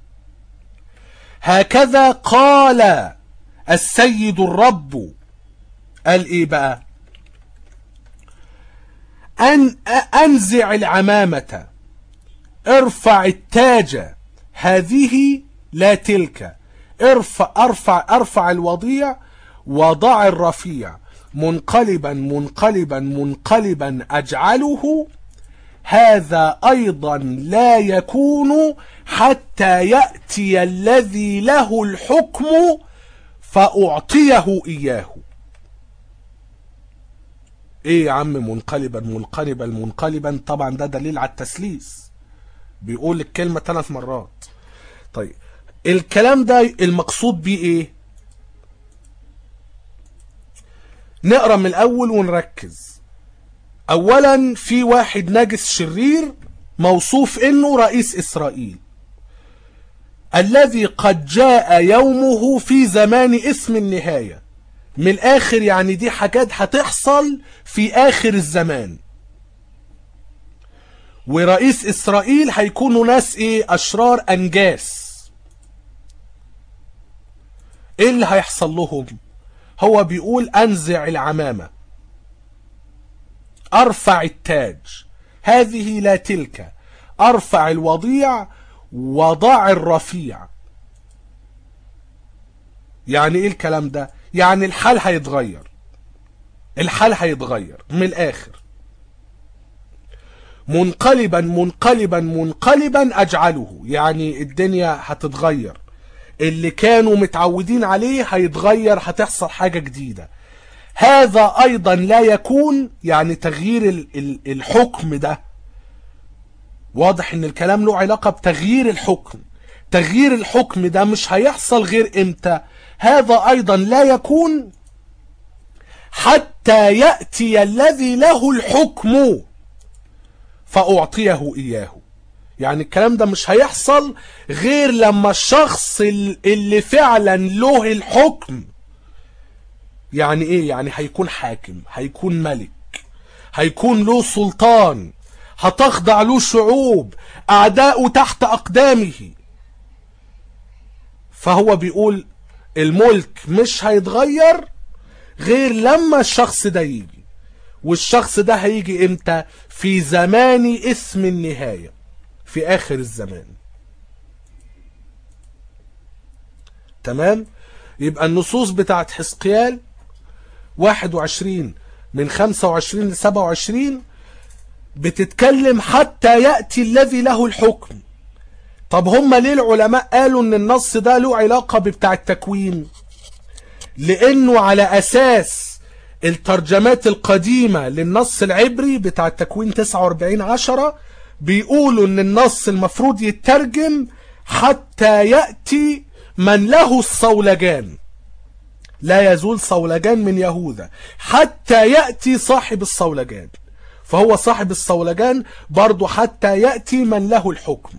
هكذا قال السيد الرب قال إيه بقى أن أنزع العمامة ارفع التاج هذه لا تلك ارفع ارفع ارفع الوضيع وضع الرفيع منقلبا منقلبا منقلبا اجعله هذا ايضا لا يكون حتى ياتي الذي له الحكم فاعطيه اياه ايه يا عم منقلبا منقلبا منقلبا طبعا ده دليل على التسليس بيقول الكلمه ثلاث مرات طيب الكلام ده المقصود بيه ايه نقرا من الاول ونركز اولا في واحد نجس شرير موصوف انه رئيس اسرائيل الذي قد جاء يومه في زمان اسم النهاية من الاخر يعني دي حاجات هتحصل في اخر الزمان ورئيس اسرائيل هيكونوا ناس ايه اشرار انجاس ايه اللي هيحصل لهم هو بيقول انزع العمامة ارفع التاج هذه لا تلك ارفع الوضيع وضع الرفيع يعني ايه الكلام ده يعني الحال هيتغير الحال هيتغير من الاخر منقلبا منقلبا منقلبا اجعله يعني الدنيا هتتغير اللي كانوا متعودين عليه هيتغير هتحصل حاجة جديدة هذا ايضا لا يكون يعني تغيير ال- ال- الحكم ده واضح ان الكلام له علاقة بتغيير الحكم تغيير الحكم ده مش هيحصل غير امتى هذا ايضا لا يكون حتى يأتي الذي له الحكم فأعطيه إياه يعني الكلام ده مش هيحصل غير لما الشخص ال- اللي فعلا له الحكم يعني ايه يعني هيكون حاكم هيكون ملك هيكون له سلطان هتخضع له شعوب اعداؤه تحت اقدامه فهو بيقول الملك مش هيتغير غير لما الشخص ده يجي والشخص ده هيجي امتى في زمان اسم النهايه في اخر الزمان تمام يبقى النصوص بتاعت حزقيال 21 من 25 ل 27 بتتكلم حتى يأتي الذي له الحكم طب هم ليه العلماء قالوا ان النص ده له علاقة ببتاع التكوين لانه على اساس الترجمات القديمة للنص العبري بتاع التكوين 49 عشرة بيقولوا ان النص المفروض يترجم حتى يأتي من له الصولجان لا يزول صولجان من يهوذا حتى يأتي صاحب الصولجان فهو صاحب الصولجان برضو حتى يأتي من له الحكم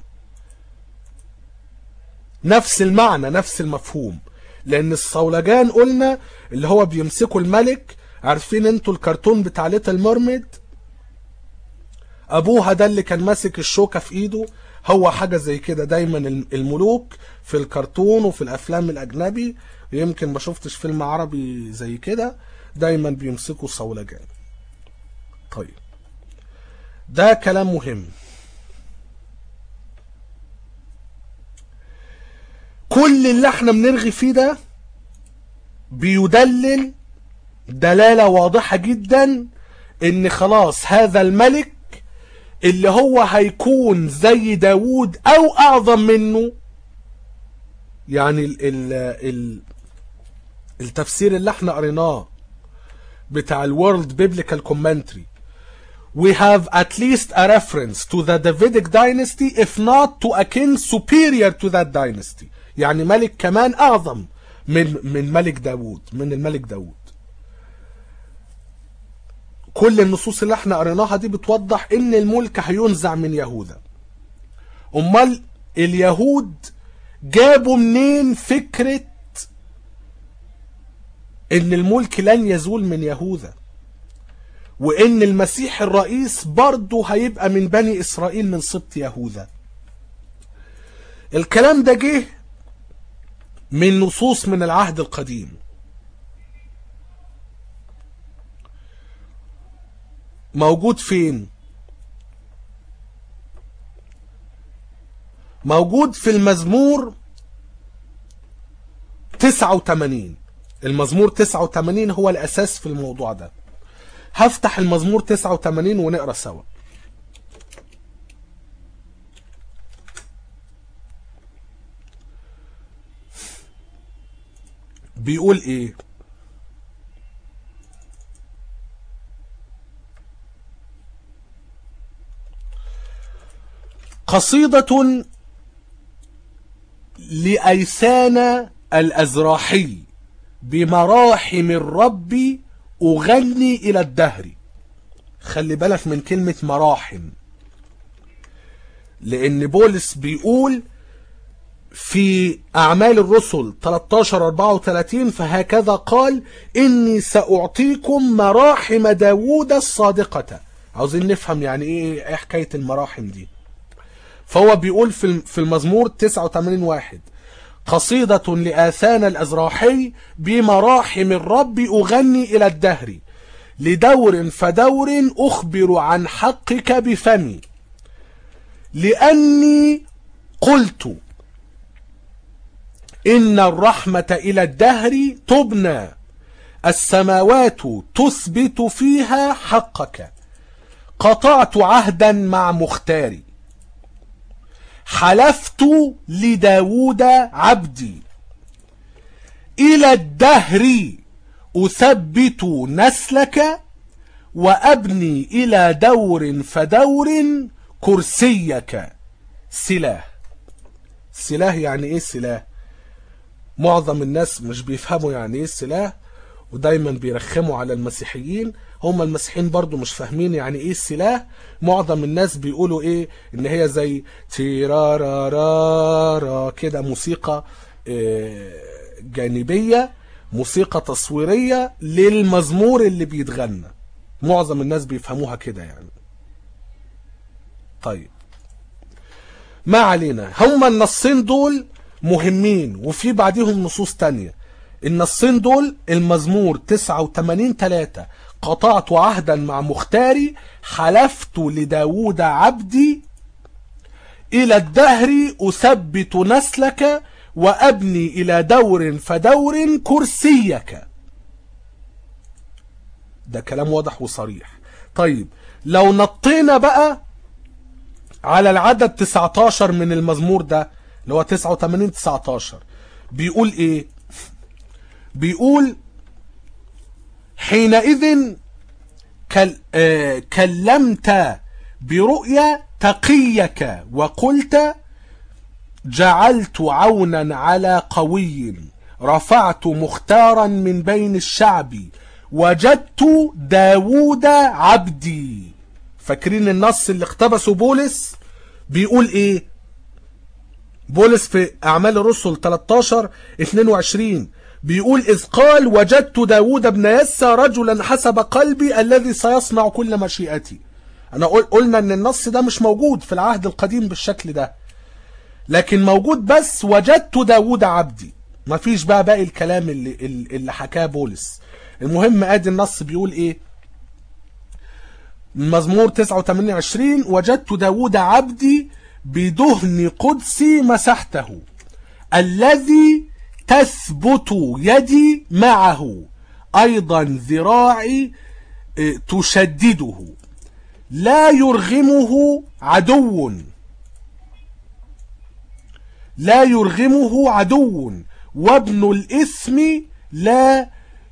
نفس المعنى نفس المفهوم لان الصولجان قلنا اللي هو بيمسكوا الملك عارفين انتوا الكرتون بتاع ليتل ميرميد ابوها ده اللي كان ماسك الشوكة في ايده هو حاجة زي كده دايما الملوك في الكرتون وفي الافلام الاجنبي يمكن ما شفتش فيلم عربي زي كده دايما بيمسكوا صولجان طيب ده كلام مهم كل اللي احنا بنرغي فيه ده بيدلل دلالة واضحة جدا ان خلاص هذا الملك اللي هو هيكون زي داوود او اعظم منه يعني ال ال ال التفسير اللي احنا قريناه بتاع الورلد بيبليكال كومنتري we have at least a reference to the Davidic dynasty if not to a king superior to that dynasty يعني ملك كمان اعظم من من ملك داوود من الملك داوود كل النصوص اللي احنا قريناها دي بتوضح ان الملك هينزع من يهوذا امال اليهود جابوا منين فكرة ان الملك لن يزول من يهوذا وان المسيح الرئيس برضه هيبقى من بني اسرائيل من سبط يهوذا الكلام ده جه من نصوص من العهد القديم موجود فين موجود في المزمور 89 المزمور 89 هو الأساس في الموضوع ده هفتح المزمور 89 ونقرأ سوا بيقول ايه قصيدة لأيسان الأزراحي بمراحم الرب أغني إلى الدهر خلي بالك من كلمة مراحم لأن بولس بيقول في أعمال الرسل 13 34 فهكذا قال إني سأعطيكم مراحم داوود الصادقة عاوزين نفهم يعني إيه إيه حكاية المراحم دي فهو بيقول في في المزمور 89 واحد قصيدة لآثان الأزراحي بمراحم الرب أغني إلى الدهر لدور فدور أخبر عن حقك بفمي لأني قلت إن الرحمة إلى الدهر تبنى السماوات تثبت فيها حقك قطعت عهدا مع مختاري حلفت لداود عبدي إلى الدهر أثبت نسلك وأبني إلى دور فدور كرسيك سلاه سلاه يعني إيه سلاه معظم الناس مش بيفهموا يعني إيه سلاه ودايما بيرخموا على المسيحيين هم المسيحيين برضو مش فاهمين يعني ايه السلاح معظم الناس بيقولوا ايه ان هي زي تيرارارارا كده موسيقى جانبية موسيقى تصويرية للمزمور اللي بيتغنى معظم الناس بيفهموها كده يعني طيب ما علينا هما النصين دول مهمين وفي بعديهم نصوص تانية النصين دول المزمور 89 3 قطعت عهدا مع مختاري حلفت لداود عبدي إلى الدهر أثبت نسلك وأبني إلى دور فدور كرسيك ده كلام واضح وصريح طيب لو نطينا بقى على العدد 19 من المزمور ده اللي هو 89 19 بيقول ايه بيقول حينئذ كل آه كلمت برؤيا تقيك وقلت جعلت عونا على قوي رفعت مختارا من بين الشعب وجدت داوود عبدي فاكرين النص اللي اقتبسه بولس بيقول ايه بولس في اعمال الرسل 13 22 بيقول اذ قال وجدت داوود بن يسى رجلا حسب قلبي الذي سيصنع كل مشيئتي انا قلنا ان النص ده مش موجود في العهد القديم بالشكل ده لكن موجود بس وجدت داوود عبدي ما فيش بقى باقي الكلام اللي, اللي حكاه بولس المهم ادي النص بيقول ايه مزمور 89 20 وجدت داوود عبدي بدهن قدسي مسحته الذي تثبت يدي معه ايضا ذراعي تشدده لا يرغمه عدو لا يرغمه عدو وابن الإثم لا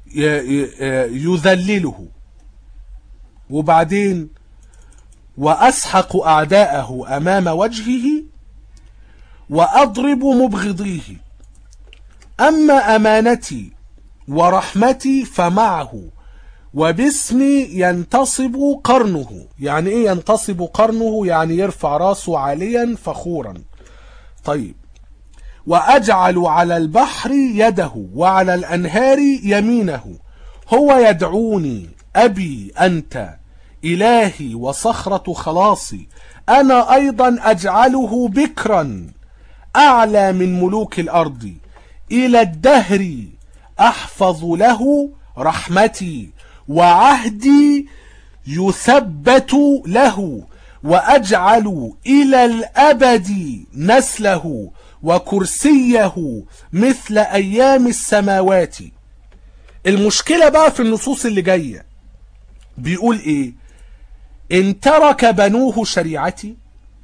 يذلله وبعدين وأسحق أعداءه أمام وجهه وأضرب مبغضيه أما أمانتي ورحمتي فمعه وباسمي ينتصب قرنه يعني ايه ينتصب قرنه يعني يرفع راسه عاليا فخورا طيب وأجعل على البحر يده وعلى الأنهار يمينه هو يدعوني أبي أنت إلهي وصخرة خلاصي أنا أيضا أجعله بكرا أعلى من ملوك الأرض إلى الدهر أحفظ له رحمتي وعهدي يثبت له وأجعل إلى الأبد نسله وكرسيه مثل أيام السماوات المشكلة بقى في النصوص اللي جاية بيقول إيه إن ترك بنوه شريعتي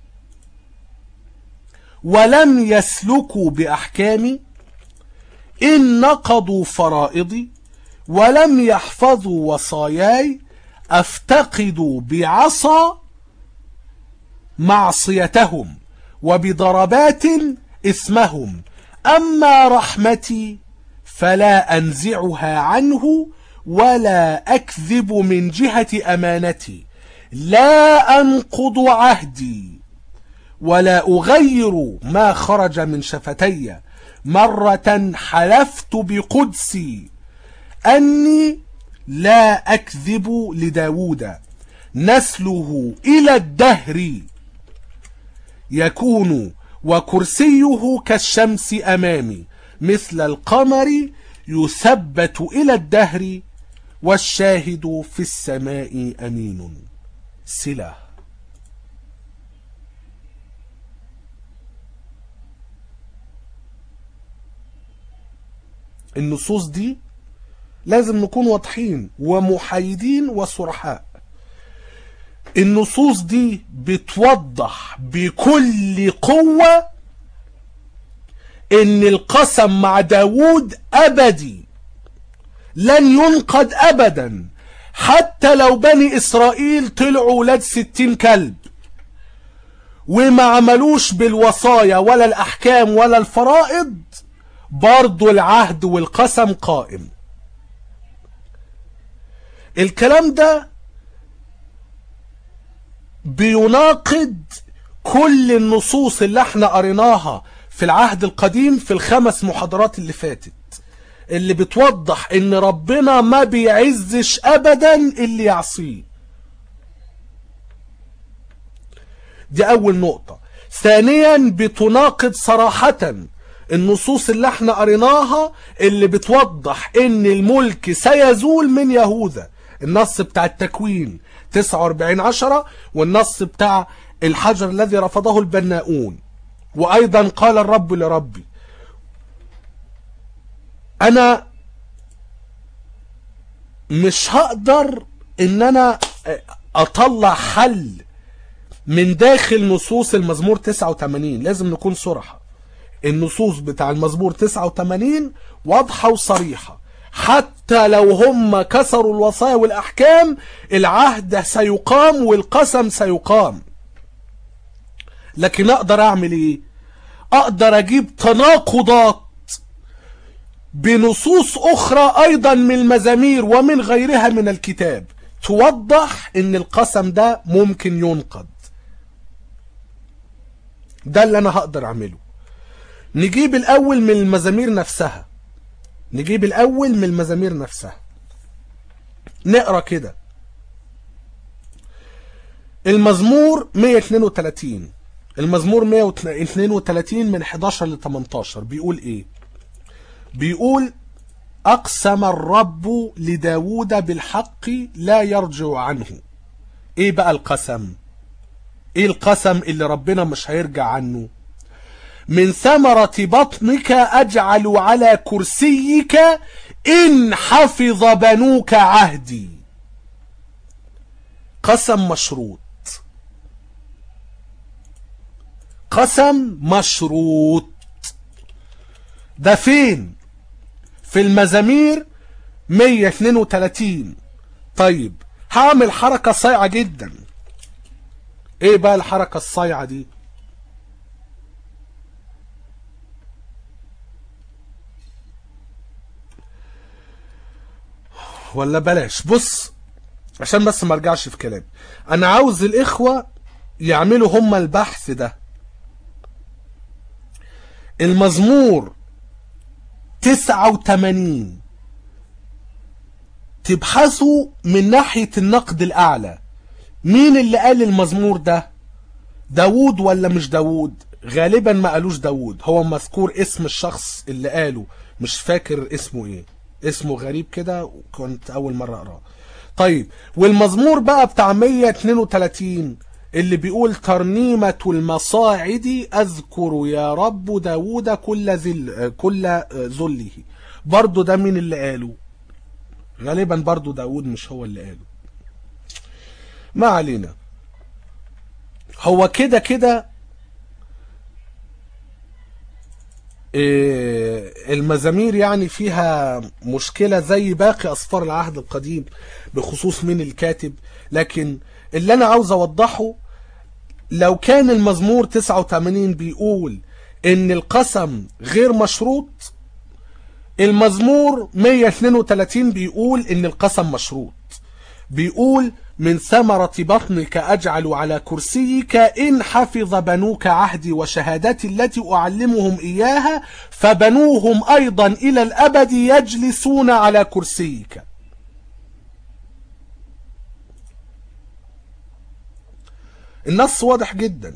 ولم يسلكوا بأحكامي إن نقضوا فرائضي ولم يحفظوا وصاياي أفتقد بعصا معصيتهم وبضربات اسمهم أما رحمتي فلا أنزعها عنه ولا أكذب من جهة أمانتي لا أنقض عهدي ولا أغير ما خرج من شفتي مرة حلفت بقدسي أني لا أكذب لداود نسله إلى الدهر يكون وكرسيه كالشمس أمامي مثل القمر يثبت إلى الدهر والشاهد في السماء أمين سلة النصوص دي لازم نكون واضحين ومحايدين وصرحاء النصوص دي بتوضح بكل قوة ان القسم مع داود ابدي لن ينقض ابدا حتى لو بني اسرائيل طلعوا ولاد ستين كلب وما عملوش بالوصايا ولا الاحكام ولا الفرائض برضو العهد والقسم قائم الكلام ده بيناقض كل النصوص اللي احنا قريناها في العهد القديم في الخمس محاضرات اللي فاتت اللي بتوضح ان ربنا ما بيعزش ابدا اللي يعصيه دي اول نقطة ثانيا بتناقض صراحة النصوص اللي احنا قريناها اللي بتوضح ان الملك سيزول من يهوذا النص بتاع التكوين 49 عشرة والنص بتاع الحجر الذي رفضه البناؤون وأيضا قال الرب لربي أنا مش هقدر إن أنا أطلع حل من داخل نصوص المزمور 89 لازم نكون صراحة النصوص بتاع المزمور 89 واضحة وصريحة حتى لو هم كسروا الوصايا والأحكام العهد سيقام والقسم سيقام لكن أقدر أعمل إيه أقدر أجيب تناقضات بنصوص أخرى أيضا من المزامير ومن غيرها من الكتاب توضح ان القسم ده ممكن ينقض ده اللي انا هقدر اعمله نجيب الاول من المزامير نفسها نجيب الاول من المزامير نفسها نقرا كده المزمور 132 المزمور 132 من 11 ل 18 بيقول ايه بيقول أقسم الرب لداود بالحق لا يرجع عنه إيه بقى القسم إيه القسم اللي ربنا مش هيرجع عنه من ثمرة بطنك أجعل على كرسيك إن حفظ بنوك عهدي قسم مشروط قسم مشروط ده فين في المزامير 132 طيب هعمل حركة صايعة جدا ايه بقى الحركة الصايعة دي ولا بلاش بص عشان بس ما ارجعش في كلام انا عاوز الاخوة يعملوا هم البحث ده المزمور 89 تبحثوا من ناحية النقد الأعلى مين اللي قال المزمور ده داوود ولا مش داوود غالبا ما قالوش داوود هو مذكور اسم الشخص اللي قاله مش فاكر اسمه ايه اسمه غريب كده وكنت اول مرة اقراه طيب والمزمور بقى بتاع 132 اللي بيقول ترنيمة المصاعد أذكر يا رب داود كل ذل كل ذله برضو ده مين اللي قاله غالبا برضو داود مش هو اللي قاله ما علينا هو كده كده المزامير يعني فيها مشكلة زي باقي أسفار العهد القديم بخصوص مين الكاتب لكن اللي أنا عاوز أوضحه لو كان المزمور 89 بيقول إن القسم غير مشروط المزمور 132 بيقول إن القسم مشروط بيقول من ثمرة بطنك أجعل على كرسيك إن حفظ بنوك عهدي وشهادتي التي أعلمهم إياها فبنوهم أيضا إلى الأبد يجلسون على كرسيك النص واضح جدا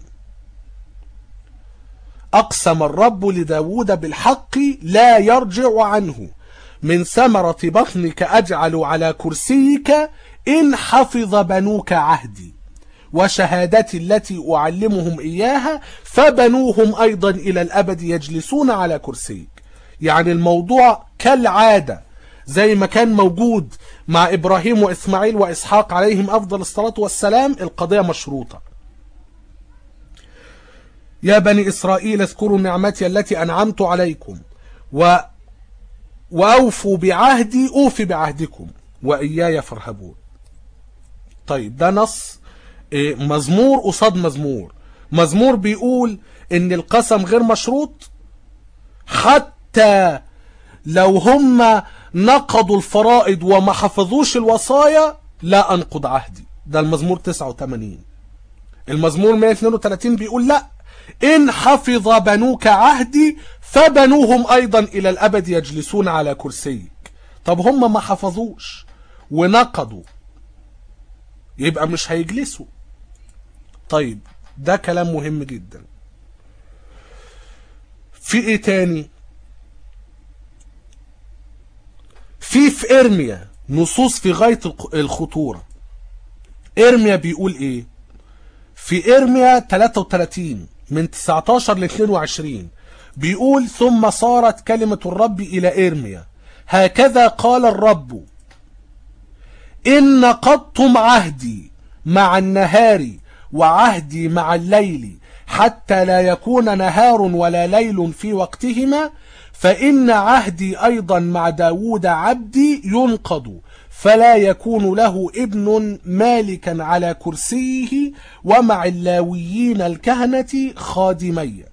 أقسم الرب لداود بالحق لا يرجع عنه من ثمرة بطنك أجعل على كرسيك إن حفظ بنوك عهدي وشهادتي التي أعلمهم إياها فبنوهم أيضا إلى الأبد يجلسون على كرسيك يعني الموضوع كالعادة زي ما كان موجود مع إبراهيم وإسماعيل وإسحاق عليهم أفضل الصلاة والسلام القضية مشروطة يا بني إسرائيل اذكروا نعمتي التي أنعمت عليكم و وأوفوا بعهدي أوفي بعهدكم وإياي فارهبون طيب ده نص مزمور قصاد مزمور مزمور بيقول ان القسم غير مشروط حتى لو هم نقضوا الفرائض وما حفظوش الوصايا لا انقض عهدي ده المزمور 89 المزمور 132 بيقول لا ان حفظ بنوك عهدي فبنوهم ايضا الى الابد يجلسون على كرسيك طب هم ما حفظوش ونقضوا يبقى مش هيجلسوا طيب ده كلام مهم جدا في ايه تاني في في ارميا نصوص في غاية الخطورة ارميا بيقول ايه في ارميا 33 من 19 ل 22 بيقول ثم صارت كلمة الرب الى ارميا هكذا قال الرب إن نقضتم عهدي مع النهار وعهدي مع الليل حتى لا يكون نهار ولا ليل في وقتهما فإن عهدي أيضا مع داود عبدي ينقض فلا يكون له ابن مالكا على كرسيه ومع اللاويين الكهنة خادمي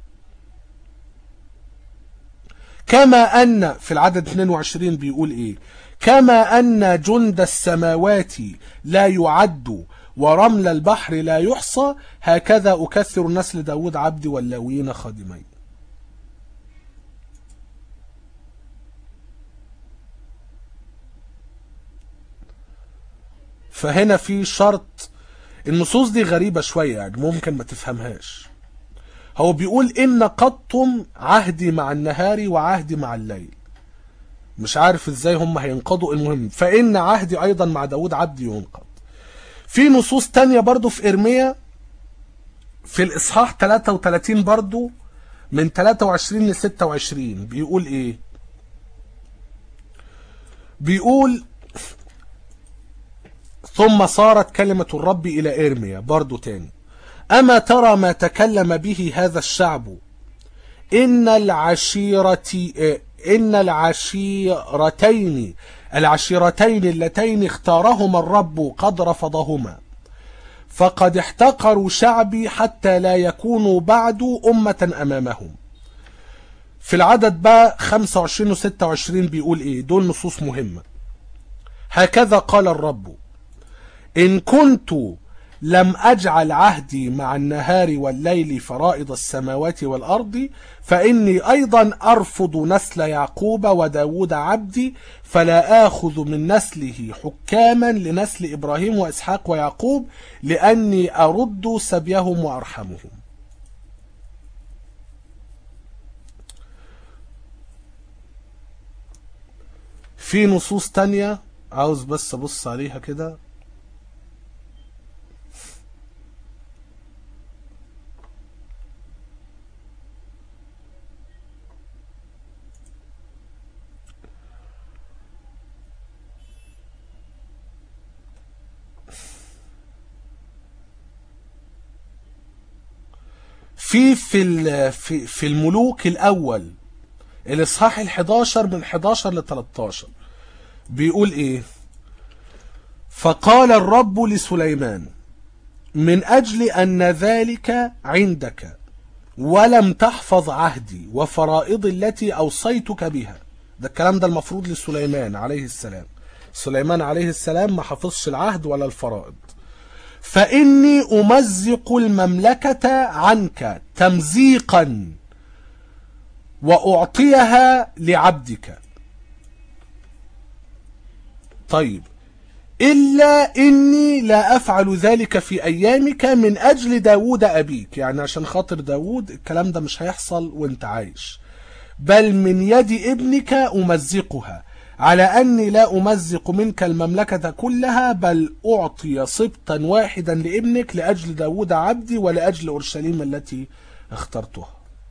كما أن في العدد 22 بيقول إيه كما أن جند السماوات لا يعد ورمل البحر لا يحصى هكذا أكثر نسل داود عبدي واللاويين خادمين فهنا في شرط النصوص دي غريبة شوية يعني ممكن ما تفهمهاش هو بيقول إن قدتم عهدي مع النهار وعهدي مع الليل مش عارف ازاي هم هينقضوا المهم فإن عهدي أيضا مع داود عبدي ينقض في نصوص تانية برضو في إرميا في الإصحاح 33 برضو من 23 ل 26 بيقول إيه بيقول ثم صارت كلمة الرب إلى إرميا برضو تاني أما ترى ما تكلم به هذا الشعب إن العشيرة إن العشيرتين العشيرتين اللتين اختارهما الرب قد رفضهما فقد احتقروا شعبي حتى لا يكونوا بعد أمة أمامهم في العدد بقى 25 و 26 بيقول ايه دول نصوص مهمة هكذا قال الرب إن كنت لم أجعل عهدي مع النهار والليل فرائض السماوات والأرض فإني أيضا أرفض نسل يعقوب وداود عبدي فلا آخذ من نسله حكاما لنسل إبراهيم وإسحاق ويعقوب لأني أرد سبيهم وأرحمهم في نصوص تانية عاوز بس أبص عليها كده في في في في الملوك الاول الاصحاح ال11 من 11 ل 13 بيقول ايه فقال الرب لسليمان من اجل ان ذلك عندك ولم تحفظ عهدي وفرائضي التي اوصيتك بها ده الكلام ده المفروض لسليمان عليه السلام سليمان عليه السلام ما حفظش العهد ولا الفرائض فإني أمزق المملكة عنك تمزيقا وأعطيها لعبدك طيب إلا إني لا أفعل ذلك في أيامك من أجل داود أبيك يعني عشان خاطر داود الكلام ده مش هيحصل وانت عايش بل من يد ابنك أمزقها على أني لا أمزق منك المملكة كلها بل أعطي سبطا واحدا لابنك لأجل داود عبدي ولأجل أورشليم التي اخترتها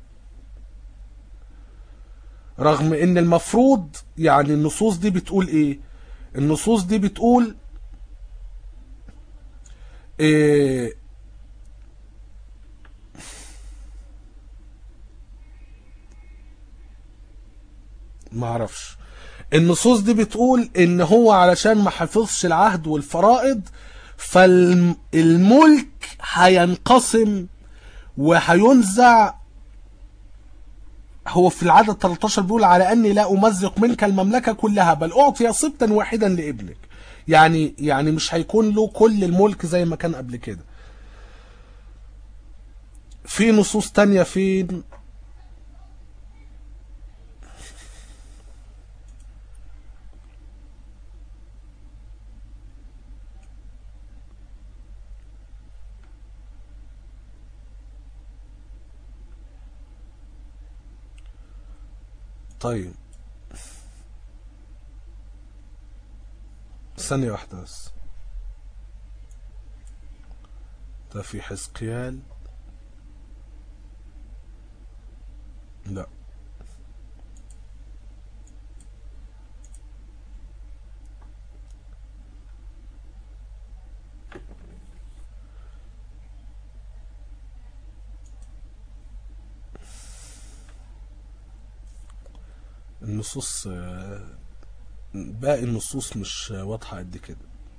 رغم ان المفروض يعني النصوص دي بتقول ايه النصوص دي بتقول إيه معرفش النصوص دي بتقول ان هو علشان ما حفظش العهد والفرائض فالملك هينقسم وهينزع هو في العدد 13 بيقول على اني لا امزق منك المملكه كلها بل اعطي سبطا واحدا لابنك يعني يعني مش هيكون له كل الملك زي ما كان قبل كده في نصوص تانية في طيب ثانية واحدة بس ده في حزقيال لا النصوص آه، باقي النصوص مش واضحة قد كده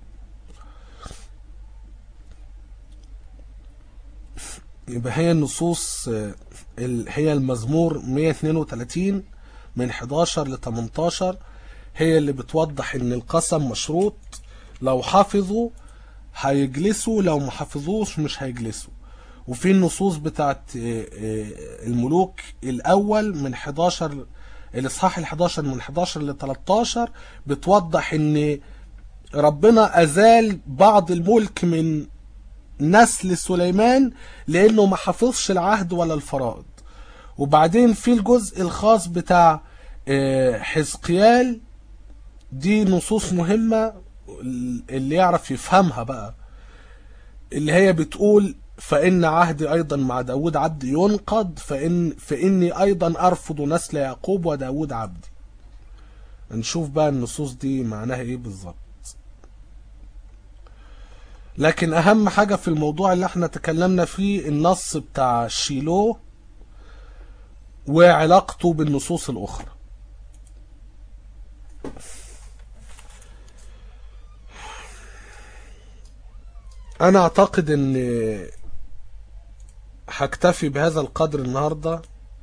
يبقى هي النصوص آه، ال- هي المزمور 132 من 11 ل 18 هي اللي بتوضح ان القسم مشروط لو حافظوا هيجلسوا لو ما حافظوش مش هيجلسوا وفي النصوص بتاعت آه، آه، الملوك الاول من 11 الاصحاح ال 11 من 11 ل 13 بتوضح ان ربنا ازال بعض الملك من نسل سليمان لانه ما حافظش العهد ولا الفرائض وبعدين في الجزء الخاص بتاع آه، حزقيال دي نصوص مهمة اللي يعرف يفهمها بقى اللي هي بتقول فإن عهدي أيضا مع داود عبدي ينقض فإن فإني أيضا أرفض نسل يعقوب وداود عبدي نشوف بقى النصوص دي معناها إيه بالظبط لكن أهم حاجة في الموضوع اللي احنا تكلمنا فيه النص بتاع شيلو وعلاقته بالنصوص الأخرى أنا أعتقد إن هكتفي بهذا القدر النهارده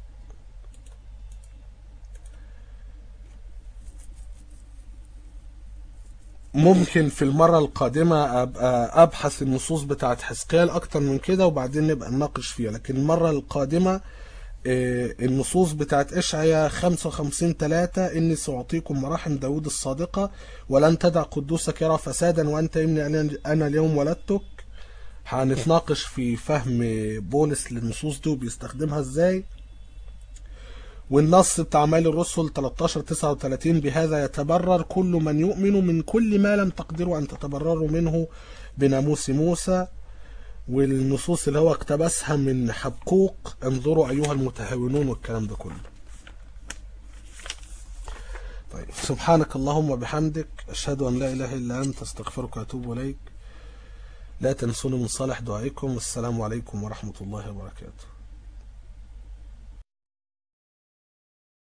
ممكن في المرة القادمة أبقى أبحث النصوص بتاعت حزقيال أكتر من كده وبعدين نبقى نناقش فيها لكن المرة القادمة آه، النصوص بتاعت إشعيا 55 3 إني سأعطيكم مراحم داود الصادقة ولن تدع قدوسك يرى فسادا وأنت إني أنا- أنا اليوم ولدتك هنتناقش في فهم بولس للنصوص دي وبيستخدمها إزاي والنص بتاع مال الرسل 13 39 بهذا يتبرر كل من يؤمن من كل ما لم تقدروا أن تتبرروا منه بناموس موسى والنصوص اللي هو اقتبسها من حبقوق انظروا أيها المتهاونون والكلام ده كله طيب سبحانك اللهم وبحمدك أشهد أن لا إله إلا أنت استغفرك وأتوب إليك لا تنسوني من صالح دعائكم والسلام عليكم ورحمة الله وبركاته